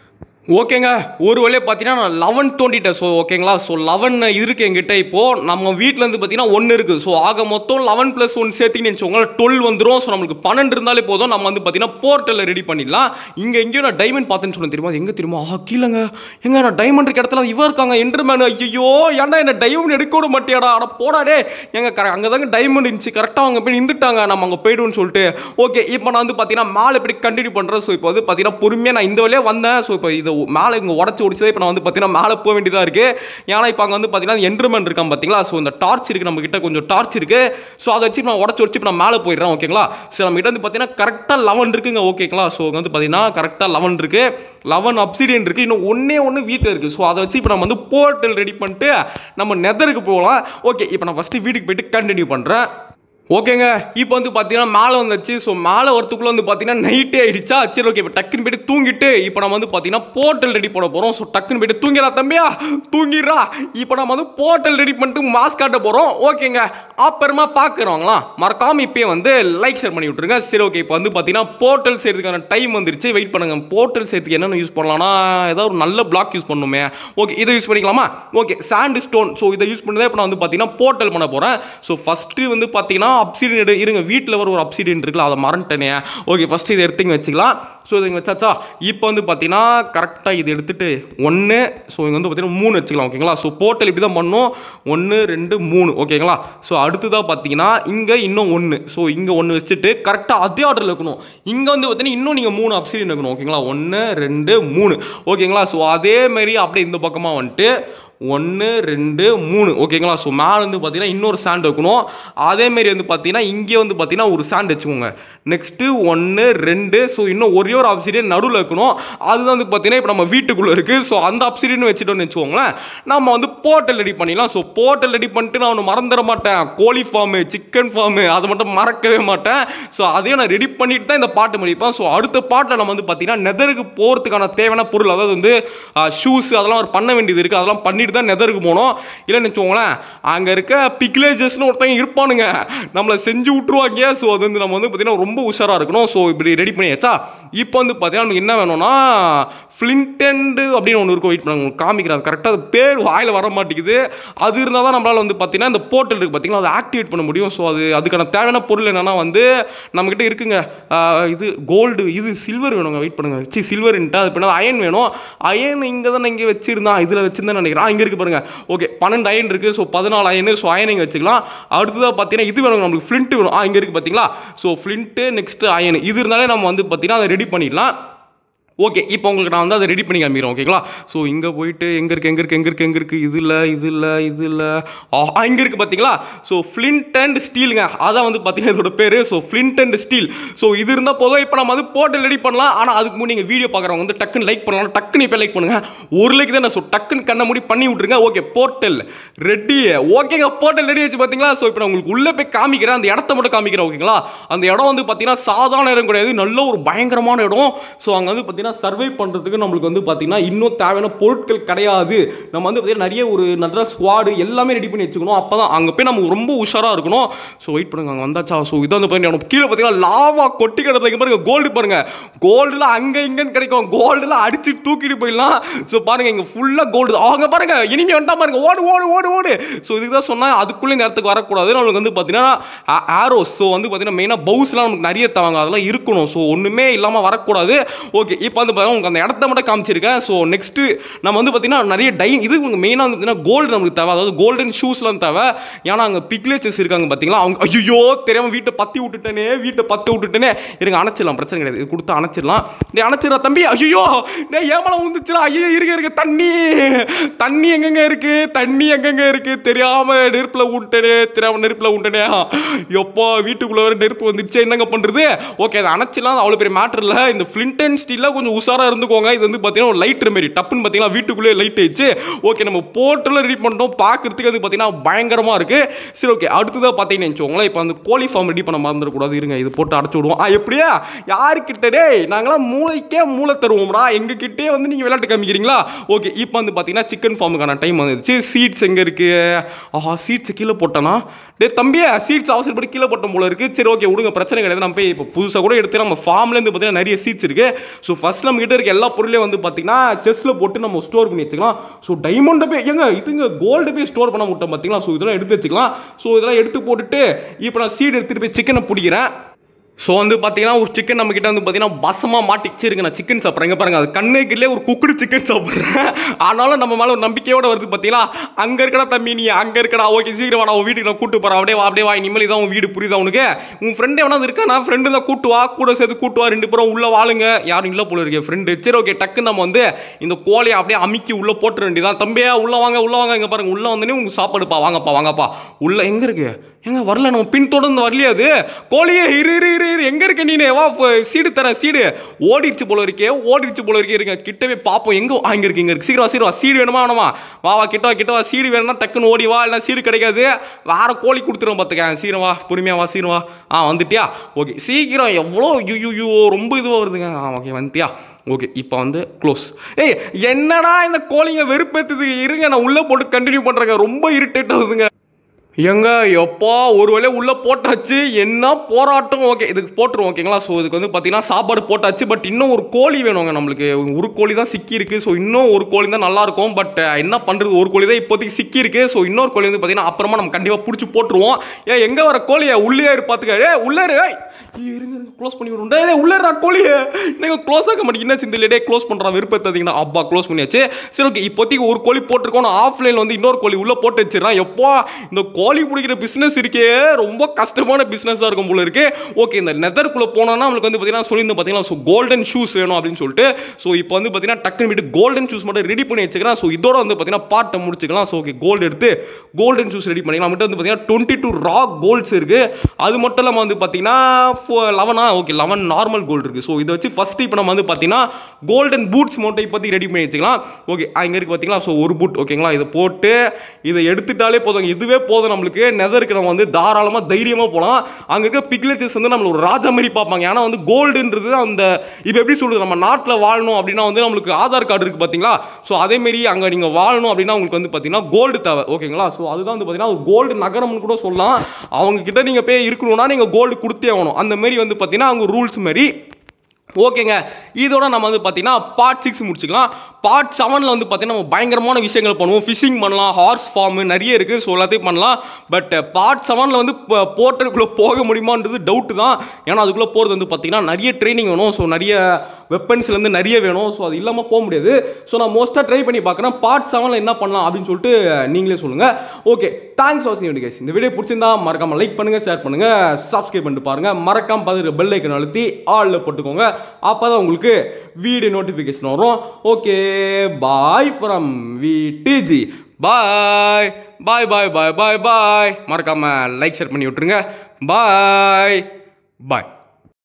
ஓகேங்க ஒரு வழியாக பார்த்தீங்கன்னா நான் லெவன் தோண்டிட்டேன் ஸோ ஓகேங்களா ஸோ லெவன் இருக்கு எங்கிட்ட இப்போது நம்ம வீட்டில் இருந்து பார்த்தீங்கன்னா ஒன்று இருக்குது ஸோ ஆக மொத்தம் லெவன் ப்ளஸ் ஒன் சேர்த்திங்கன்னு வச்சுக்கோங்களேன் டுவெல் வந்துடும் ஸோ நம்மளுக்கு பன்னெண்டு இருந்தாலே போதும் நம்ம வந்து பார்த்தீங்கன்னா போர்ட்டலில் ரெடி பண்ணிடலாம் இங்கே எங்கேயோ நான் டைமண்ட் பார்த்தேன்னு சொன்னேன் தெரியுமா அது எங்கே தெரியுமா ஆ கீழங்க எங்க நான் டைமண்ட் இருக்க இடத்துல இவ இருக்காங்க என்ட்ருமேன் ஐயோ ஏன்டா என்ன டைமண்ட் எடுக்க விட மாட்டியாடா அட போடாடே எங்க கர அங்கே தாங்க டைமண்ட் இருந்துச்சு கரெக்டாக அவங்க போய் நின்றுட்டாங்க நம்ம அங்கே போய்டுவோம்னு சொல்லிட்டு ஓகே இப்போ நான் வந்து பார்த்தீங்கன்னா மேலே எப்படி கண்டினியூ பண்ணுறேன் ஸோ இப்போ வந்து பார்த்தீங்கன்னா பொறுமையாக நான் இந்த வழியாக வந்தேன் ஸோ இப்போ இதை மேலே இங்கே உடச்சி உடச்சதே இப்போ நான் வந்து பார்த்தீங்கன்னா மேலே போக வேண்டியதாக இருக்குது ஏன்னா இப்போ அங்கே வந்து பார்த்தீங்கன்னா என்ட்ருமேன் இருக்கான் பார்த்தீங்களா ஸோ இந்த டார்ச் இருக்குது நம்ம கிட்ட கொஞ்சம் டார்ச் இருக்குது ஸோ அதை வச்சு நான் உடச்சி உடச்சி இப்போ நான் மேலே போயிடுறேன் ஓகேங்களா ஸோ நம்ம கிட்ட வந்து பார்த்தீங்கன்னா கரெக்டாக லெவன் இருக்குங்க ஓகேங்களா ஸோ இங்க வந்து பார்த்தீங்கன்னா கரெக்டாக லெவன் இருக்குது லெவன் அப்சிடியன் இருக்குது இன்னும் ஒன்றே ஒன்று வீட்டில் இருக்குது ஸோ அதை வச்சு இப்போ நம்ம வந்து போர்ட்டல் ரெடி பண்ணிட்டு நம்ம நெதருக்கு போகலாம் ஓகே இப்போ நான் ஃபஸ்ட்டு வீட்டுக்கு போயிட்டு கண்டினியூ பண்ணுறேன் ஓகேங்க இப்போ வந்து பார்த்தீங்கன்னா மேலே வந்துச்சு ஸோ மேலே வரத்துக்குள்ளே வந்து பார்த்தீங்கன்னா நைட்டே ஆயிடுச்சா சரி ஓகே இப்போ டக்குன்னு போயிட்டு தூங்கிட்டு இப்போ நம்ம வந்து பார்த்தீங்கன்னா போர்ட்டல் ரெடி பண்ண போகிறோம் ஸோ டக்குன்னு போயிட்டு தூங்கிடா தம்பியா தூங்கிடுறா இப்போ நம்ம வந்து போர்ட்டல் ரெடி பண்ணிட்டு மாஸ்க் காட்ட போகிறோம் ஓகேங்க அப்புறமா பார்க்குறவங்களாம் மறக்காம இப்பயே வந்து லைக் ஷேர் பண்ணி விட்ருங்க சரி ஓகே இப்போ வந்து பார்த்தீங்கன்னா போர்ட்டல் செய்யறதுக்கான டைம் வந்துருச்சு வெயிட் பண்ணுங்க போர்ட்டல் செய்யறதுக்கு என்னென்ன யூஸ் பண்ணலாம்னா ஏதாவது ஒரு நல்ல பிளாக் யூஸ் பண்ணுமே ஓகே இதை யூஸ் பண்ணிக்கலாமா ஓகே சாண்ட் ஸ்டோன் ஸோ இதை யூஸ் பண்ணதே இப்போ நான் வந்து பார்த்தீங்கன்னா போர்ட்டல் பண்ண போகிறேன் ஸோ ஃபஸ்ட்டு வந்து பார்த்தீங்கன்னா அப்சிடியன் எடு இருங்க வீட்டில் வர ஒரு அப்சிடியன் இருக்குல்ல அதை மறந்துட்டேனே ஓகே ஃபஸ்ட்டு இதை எடுத்து இங்கே வச்சுக்கலாம் ஸோ இது இங்கே வச்சாச்சா இப்போ வந்து பார்த்தீங்கன்னா கரெக்டாக இது எடுத்துட்டு ஒன்று ஸோ இங்கே வந்து பார்த்தீங்கன்னா மூணு வச்சுக்கலாம் ஓகேங்களா ஸோ போர்ட்டல் இப்படி தான் பண்ணோம் ஒன்று ரெண்டு மூணு ஓகேங்களா ஸோ அடுத்ததாக பார்த்தீங்கன்னா இங்கே இன்னும் ஒன்று ஸோ இங்கே ஒன்று வச்சுட்டு கரெக்டாக அதே ஆர்டரில் இருக்கணும் இங்கே வந்து பார்த்தீங்கன்னா இன்னும் நீங்கள் மூணு அப்சிடியன் இருக்கணும் ஓகேங்களா ஒன்று ரெண்டு மூணு ஓகேங்களா ஸோ அதே மாதிரி அப்படியே இந்த பக்கமாக வந்துட்டு ஒன்று ரெண்டு மூணு ஓகேங்களா ஸோ மேலே வந்து பார்த்தீங்கன்னா இன்னொரு சாண்ட் வைக்கணும் அதேமாரி வந்து பார்த்தீங்கன்னா இங்கே வந்து பார்த்தீங்கன்னா ஒரு சாண்ட் வச்சுக்கோங்க நெக்ஸ்ட்டு ஒன்று ரெண்டு ஸோ இன்னும் ஒரே ஒரு அப்சிடியன் நடுவில் வைக்கணும் அதுதான் வந்து பார்த்தீங்கன்னா இப்போ நம்ம வீட்டுக்குள்ளே இருக்குது ஸோ அந்த அப்சிடியன் வச்சுட்டோம்னு வச்சுக்கோங்களேன் நம்ம வந்து போர்ட்டல் ரெடி பண்ணிடலாம் ஸோ போர்ட்டல் ரெடி பண்ணிட்டு நான் ஒன்று மறந்துட மாட்டேன் கோழி ஃபார்மு சிக்கன் ஃபார்மு அதை மட்டும் மறக்கவே மாட்டேன் ஸோ அதையும் நான் ரெடி பண்ணிட்டு தான் இந்த பாட்டு முடிப்பேன் ஸோ அடுத்த பாட்டில் நம்ம வந்து பார்த்தீங்கன்னா நெதருக்கு போகிறதுக்கான தேவையான பொருள் அதாவது வந்து ஷூஸ் அதெல்லாம் ஒரு பண்ண வேண்டியது இருக்குது அதெல்லாம் பண்ணிட்டு தான் நெதருக்கு போகணும் இல்லைன்னு வச்சுக்கோங்களேன் அங்கே இருக்க பிக்லேஜஸ்னு ஒருத்தங்க இருப்பானுங்க நம்மளை செஞ்சு விட்ருவாங்க ஸோ அது வந்து நம்ம வந்து பார்த்தீங்கன்னா ரொம்ப உஷாராக இருக்கணும் ஸோ இப்படி ரெடி பண்ணியாச்சா இப்போ வந்து பார்த்தீங்கன்னா நமக்கு என்ன வேணும்னா ஃப்ளின்டெண்டு அப்படின்னு ஒன்று இருக்கும் வெயிட் பண்ண காமிக்கிறேன் கரெக்டாக அது பேர் வாயில் வர மாட்டேங்குது அது இருந்தால் தான் நம்மளால் வந்து பார்த்தீங்கன்னா இந்த போர்ட்டல் இருக்குது பார்த்தீங்களா அதை ஆக்டிவேட் பண்ண முடியும் ஸோ அது அதுக்கான தேவையான பொருள் என்னென்னா வந்து நம்மக்கிட்ட இருக்குங்க ஆஹ் இது கோல்டு இது சில்வர் வேணுங்க வெயிட் பண்ணுங்க சி சில்வர்ன்ட்டு அது பின்னால் அயன் வேணும் அயன் இங்கே தான் இங்கே வச்சிருந்தான் இதில் வச்சிருந்தேன் நினைக்கிறேன் இங்கே இருக்கு பாருங்க ஓகே பன்னெண்டு அயன் இருக்குது ஸோ பதினாலு அயன் ஸோ அயன் இங்கே வச்சுக்கலாம் அடுத்ததாக பார்த்தீங்கன்னா இது வேணும் நம்மளுக்கு ஃப்ளிண்ட் வேணும் ஆ இங்கே இருக்குது பார்த்தீங்களா ஸோ ஃப்ளிண்ட்டு நெக்ஸ்ட்டு அயன் இது இருந்தாலே நம்ம வந்து பார்த்தீங்கன்னா அதை ரெடி பண்ணிடலாம் ஓகே இப்போ உங்களுக்கு நான் வந்து அதை ரெடி பண்ணி காமிக்கிறேன் ஓகேங்களா ஸோ இங்கே போயிட்டு எங்கே இருக்குது எங்கே இருக்குது எங்கே இருக்குது எங்கே இருக்குது இது இல்லை இது இல்லை இது இல்லை ஆ இங்கே இருக்குது பார்த்தீங்களா ஸோ ஃப்ளிண்ட் அண்ட் ஸ்டீலுங்க அதான் வந்து பார்த்தீங்கன்னா இதோட பேர் so flint and steel so இது இருந்தால் போதும் இப்போ நம்ம வந்து போட்டு ரெடி பண்ணலாம் ஆனால் அதுக்கு முன்னாடி நீங்கள் வீடியோ பார்க்குறவங்க வந்து டக்குன்னு லைக் பண்ணலாம் டக்குன்னு இப்போ லைக் பண்ணுங்கள் ஒரு லைக் தான் ஸோ டக்குன்னு கண்ணை மூடி பண்ணி விட்ருங்க ஓகே போர்ட்டல் ரெடி ஓகேங்க போர்ட்டல் ரெடி ஆச்சு பார்த்தீங்களா ஸோ இப்போ நான் உங்களுக்கு உள்ளே போய் காமிக்கிறேன் அந்த இடத்த மட்டும் காமிக்கிறேன் ஓகேங்களா அந்த இடம் வந்து பார்த்தீங்கன்னா சாதாரண இடம் கிடையாது நல்ல ஒரு பயங்கரமான இடம் ஸோ அங்கே வந்து பார்த்தீங்கன்னா சர்வை பண்ணுறதுக்கு நம்மளுக்கு வந்து பார்த்தீங்கன்னா இன்னும் தேவையான பொருட்கள் கிடையாது நம்ம வந்து பார்த்தீங்கன்னா நிறைய ஒரு நல்ல ஸ்குவாடு எல்லாமே ரெடி பண்ணி வச்சுக்கணும் அப்போ தான் அங்கே போய் நம்ம ரொம்ப உஷாராக இருக்கணும் ஸோ வெயிட் பண்ணுங்க அங்கே வந்தாச்சா ஸோ இதை வந்து பார்த்தீங்கன்னா கீழே பார்த்தீங்கன்னா லாவா கொட்டி கிடந்ததுக்கு பாருங்க கோல்டு பாருங்க கோல்டுல அங்கே இங்கேன்னு கிடைக்கும் கோல்டுல அடிச்சு தூக்கிட்டு போயிடலாம் ஸோ பாருங்க இங்கே ஃபுல்லாக கோல்டு அவங்க பாருங்க இனிமே வந்துட்டா பாருங்க ஓடு ஓடு ஓடு ஓடு ஸோ இதுக்கு தான் சொன்னால் அதுக்குள்ளே இந்த இடத்துக்கு வரக்கூடாது நம்மளுக்கு வந்து பார்த்தீங்கன்னா ஆரோஸ் ஸோ வந்து பார்த்தீங்கன்னா மெயினாக பவுஸ்லாம் நமக்கு நிறைய தவாங்க அதெல்லாம் இருக்கணும் ஸோ ஒன்றுமே இல்லாமல் வரக்கூடாது ஓகே இப்போ வந்து பார்த்தீங்கன்னா உங்களுக்கு அந்த இடத்த மட்டும் காமிச்சிருக்கேன் ஸோ நெக்ஸ்ட்டு நம்ம வந்து பார்த்தீங்கன்னா நிறைய டை இது உங்களுக்கு மெயினாக வந்து பார்த்தீங்கன்னா கோல்டு நம்மளுக்கு தேவை அதாவது கோல்டன் ஷூஸ்லாம் தேவை ஏன்னா அங்கே பிக்லேச்சஸ் இருக்காங்க பார்த்தீங்களா அவங்க ஐயோ தெரியாமல் வீட்டை பற்றி விட்டுட்டேனே வீட்டை பற்றி விட்டுட்டேனே இருங்க அணைச்சிடலாம் பிரச்சனை கிடையாது இது கொடுத்து அணைச்சிடலாம் டேய் அணைச்சிடா தம்பி ஐயோ டேய் ஏமலை உந்துச்சுடா ஐயோ இருக்க இருக்க தண்ணி தண்ணி எங்கெங்க இருக்கு தண்ணி எங்கெங்க இருக்கு தெரியாம நெருப்புல விட்டனே தெரியாம நெருப்புல விட்டனே எப்போ வீட்டுக்குள்ள வர நெருப்பு வந்துருச்சு என்னங்க பண்றது ஓகே அதை அணைச்சிடலாம் அது அவ்வளோ பெரிய மேட்டர் இல்லை இந்த ஃப்ளிண்ட் அண்ட் ஸ்டீலில் கொஞ்சம் உஷாரா இருந்துக்கோங்க இது வந்து பார்த்தீங்கன்னா ஒரு லைட் மாரி டப்புன்னு பார்த்தீங்கன்னா வீட்டுக்குள்ளே லைட் ஆயிடுச்சு ஓகே நம்ம போர்ட்டலில் ரெடி பண்ணிட்டோம் பார்க்கறதுக்கு அது பார்த்தீங்கன்னா பயங்கரமாக இருக்கு சரி ஓகே அடுத்ததாக பார்த்தீங்கன்னு வச்சுக்கோங்களேன் இப்போ அந்த கோழி ஃபார்ம் ரெடி பண்ண மறந்துடக்கூடாது இருங்க இது போட்டு அடைச்சு விடுவோம் ஆ எப்படியா யாருக்கிட்ட டேய் நாங்களாம் மூளைக்கே மூளை தருவோம்டா எங்ககிட்டே வந்து நீங்கள் விளையாட்டு காமிக்கிறீங்களா ஓகே இப்போ வந்து பார்த்தீங்கன்னா சிக்கன் ஃபார்முக்கான டைம் வந்துருச்சு சீட்ஸ் எங்கே இருக்கு ஆஹா சீட்ஸ் கீழே போட்டேனா டே தம்பியே சீட்ஸ் அவசரப்படி கீழே போட்ட போல இருக்கு சரி ஓகே விடுங்க பிரச்சனை கிடையாது நம்ம போய் இப்போ புதுசாக கூட எடுத்து நம்ம ஃபார்ம்லேருந்து பார்த்தீங்கன்னா நிறைய சீட்ஸ் இருக்கு ஸோ ஃபஸ்ட் ஃபர்ஸ்ட் நம்ம கிட்ட இருக்க எல்லா பொருளையும் வந்து பார்த்தீங்கன்னா செஸ்ல போட்டு நம்ம ஸ்டோர் பண்ணி வச்சுக்கலாம் ஸோ டைமண்டை போய் ஏங்க இதுங்க கோல்டு போய் ஸ்டோர் பண்ண விட்டோம் பார்த்தீங்களா ஸோ இதெல்லாம் எடுத்து வச்சுக்கலாம் ஸோ இதெல்லாம் எடுத்து போட்டுட்டு இப்போ நான் சீடு எடுத்துட்டு போய் சிக்கனை பிடிக்கிறேன் ஸோ வந்து பார்த்தீங்கன்னா ஒரு சிக்கன் நம்ம கிட்ட வந்து பார்த்தீங்கன்னா பசமாக மாட்டிச்சு இருக்கு நான் சிக்கன் சாப்பிட்றேன் இங்க பாருங்க அது கண்ணுக்குள்ளே ஒரு குக்குடு சிக்கன் சாப்பிட்றேன் ஆனாலும் நம்ம மேலே ஒரு நம்பிக்கையோட வருது பார்த்தீங்களா அங்கே இருக்கடா தம்பி நீ அங்கே இருக்கடா ஓகே சீக்கிரம் வாடா உன் வீட்டுக்கு நான் கூட்டு போகிறேன் அப்படியே வா அப்படியே வா இனிமேல் இதான் உன் வீடு புரியுதா உனக்கு உன் ஃப்ரெண்டு எவனாவது இருக்கா நான் ஃப்ரெண்டு தான் கூட்டு வா கூட சேர்த்து கூட்டு வா ரெண்டு பேரும் உள்ள வாழுங்க யாரும் இல்லை போல இருக்கே ஃப்ரெண்டு சரி ஓகே டக்கு நம்ம வந்து இந்த கோழியை அப்படியே அமுக்கி உள்ள போட்டுற வேண்டியதான் தம்பியா உள்ள வாங்க உள்ள வாங்க இங்க பாருங்க உள்ள வந்தோடனே உங்களுக்கு சாப்பாடுப்பா வாங்கப்பா வாங்கப்பா உள்ள எங்க இருக்கு எங்க வரல நம்ம பின் தொடர்ந்து வரலையா அது கோழியே இரு இரு இரு இரு எங்க இருக்க நீனே வா ஃப- சீடு தரேன் சீடு ஓடிடுச்சு போல இருக்கே ஓடிடுச்சு போல இருக்கே இருங்க கிட்டவே பார்ப்போம் எங்க ஆ, இங்க இருக்கு இங்க இருக்கு சீக்கிரம் வா, சீக்கிரம் வா சீடு வேணுமா வேணுமா வா வா கிட்ட வா கிட்ட வா சீடு வேணும்னா டக்குன்னு ஓடி வா இல்லை சீடு கிடைக்காது வேற கோழி கொடுத்துருவோம் பார்த்துக்க சீக்கிரம் வா பொறுமையா வா சீக்கிரம் வா ஆ வந்துட்டியா ஓகே சீக்கிரம் எவ்வளோ யூ ரொம்ப இதுவாக வருதுங்க ஆ ஓகே வந்துட்டியா ஓகே இப்போ வந்து க்ளோஸ் ஏய் என்னடா இந்த கோழிங்க வெறுப்பேத்துது இருங்க நான் உள்ளே போட்டு கண்டினியூ பண்ணுறேங்க ரொம்ப இரிட்டேட் ஆகுதுங்க எங்க எப்பா ஒரு வேளை உள்ள போட்டாச்சு என்ன போராட்டம் ஓகே இதுக்கு போட்டுருவோம் ஓகேங்களா ஸோ இதுக்கு வந்து பார்த்தீங்கன்னா சாப்பாடு போட்டாச்சு பட் இன்னும் ஒரு கோழி வேணுங்க நம்மளுக்கு ஒரு கோழி தான் சிக்கி இருக்கு ஸோ இன்னும் ஒரு கோழி தான் நல்லா இருக்கும் பட் என்ன பண்றது ஒரு கோழி தான் இப்போதைக்கு சிக்கி இருக்கு ஸோ இன்னொரு கோழி வந்து பார்த்தீங்கன்னா அப்புறமா நம்ம கண்டிப்பாக பிடிச்சி போட்டுருவோம் ஏன் எங்க வர கோழியை உள்ளே இரு பார்த்துக்க ஏ உள்ளே இரு ஏய், இருங்க இருங்க க்ளோஸ் பண்ணி விடுவோம் டேய் டேய், உள்ளே இருடா கோழியை நீங்க க்ளோஸ் ஆக மாட்டேங்க என்ன சிந்தில டே க்ளோஸ் பண்ணுறான் விருப்பத்தாதீங்கன்னா அப்பா க்ளோஸ் பண்ணியாச்சு சரி ஓகே இப்போதைக்கு ஒரு கோழி போட்டிருக்கோம் நான் ஆஃப்லைனில் வந்து இன்னொரு கோழி உள்ள போட்டு வச்சிடறேன் எப்போ இந்த கோழி பிடிக்கிற பிஸ்னஸ் இருக்கே ரொம்ப கஷ்டமான பிஸ்னஸாக இருக்கும் போல இருக்கு ஓகே இந்த நெதருக்குள்ளே போனோம்னா நம்மளுக்கு வந்து பார்த்தீங்கன்னா சொல்லியிருந்து பார்த்தீங்கன்னா ஸோ கோல்டன் ஷூஸ் வேணும் அப்படின்னு சொல்லிட்டு ஸோ இப்போ வந்து பார்த்தீங்கன்னா டக்குன்னு விட்டு கோல்டன் ஷூஸ் மட்டும் ரெடி பண்ணி வச்சுக்கிறேன் ஸோ இதோட வந்து பார்த்தீங்கன்னா பாட்டை முடிச்சுக்கலாம் ஸோ ஓகே கோல்டு எடுத்து கோல்டன் ஷூஸ் ரெடி பண்ணிக்கலாம் நம்மகிட்ட வந்து பார்த்தீங்கன்னா டுவெண்ட்டி டூ ரா கோல்ட்ஸ் இருக்குது அது மட்டும் இல்லாமல் வந்து பார்த்தீங்கன்னா லெவனா ஓகே லெவன் நார்மல் கோல்டு இருக்குது ஸோ இதை வச்சு ஃபஸ்ட்டு இப்போ நம்ம வந்து பார்த்தீங்கன்னா கோல்டன் பூட்ஸ் மட்டும் இப்போதைக்கு ரெடி பண்ணி வச்சுக்கலாம் ஓகே இங்கே இருக்குது பார்த்தீங்களா ஸோ ஒரு பூட் ஓகேங்களா இதை போட்டு இதை எடுத்துட்டாலே போதும் இதுவே போதும் நம்மளுக்கு நெதருக்கு நம்ம வந்து தாராளமாக தைரியமாக போகலாம் அங்கே இருக்க பிக்லேச்சர்ஸ் வந்து நம்மள ஒரு ராஜா மாதிரி பார்ப்பாங்க ஏன்னா வந்து கோல்டுன்றது அந்த இப்போ எப்படி சொல்றது நம்ம நாட்டில் வாழணும் அப்படின்னா வந்து நம்மளுக்கு ஆதார் கார்டு இருக்குது பார்த்தீங்களா ஸோ அதேமாரி அங்கே நீங்கள் வாழணும் அப்படின்னா உங்களுக்கு வந்து பார்த்தீங்கன்னா கோல்டு தேவை ஓகேங்களா ஸோ அதுதான் வந்து பார்த்தீங்கன்னா ஒரு கோல்டு நகரம்னு கூட சொல்லலாம் அவங்க கிட்ட நீங்கள் போய் இருக்கணும்னா நீங்கள் கோல்டு கொடுத்தே ஆகணும் அந்த மாதிரி வந்து பார்த்தீங்கன்னா அவங்க ரூல்ஸ் மாதிரி ஓகேங்க இதோட நம்ம வந்து பார்த்தீங்கன்னா பார்ட் சிக்ஸ் முடிச்சுக்கலாம் பார்ட் செவனில் வந்து பார்த்தீங்கன்னா நம்ம பயங்கரமான விஷயங்கள் பண்ணுவோம் ஃபிஷிங் பண்ணலாம் ஹார்ஸ் ஃபார்மு நிறைய இருக்குது ஸோ எல்லாத்தையும் பண்ணலாம் பட் பார்ட் செவனில் வந்து போர்ட்டருக்குள்ளே போக முடியுமான்றது டவுட்டு தான் ஏன்னா அதுக்குள்ளே போகிறது வந்து பார்த்தீங்கன்னா நிறைய ட்ரைனிங் வேணும் ஸோ நிறைய வெப்பன்ஸ்லேருந்து நிறைய வேணும் ஸோ அது இல்லாமல் போக முடியாது ஸோ நான் மோஸ்ட்டாக ட்ரை பண்ணி பார்க்குறேன் பார்ட் செவனில் என்ன பண்ணலாம் அப்படின்னு சொல்லிட்டு நீங்களே சொல்லுங்கள் ஓகே தேங்க்ஸ் வாட்சிங் வீடியோ இந்த வீடியோ பிடிச்சிருந்தா மறக்காம லைக் பண்ணுங்கள் ஷேர் பண்ணுங்கள் சப்ஸ்கிரைப் பண்ணிட்டு பாருங்கள் மறக்காம பார்த்துட்டு பெல் ஐக்கன் அழுத்தி ஆளில் போட்டுக்கோங்க அப்போ தான் உங்களுக்கு வீடியோ நோட்டிஃபிகேஷன் வரும் okay bye from V DG bye bye bye bye bye bye மறக்காம லைக் ஷேர் பண்ணி விட்டுருங்க பாய் பாய்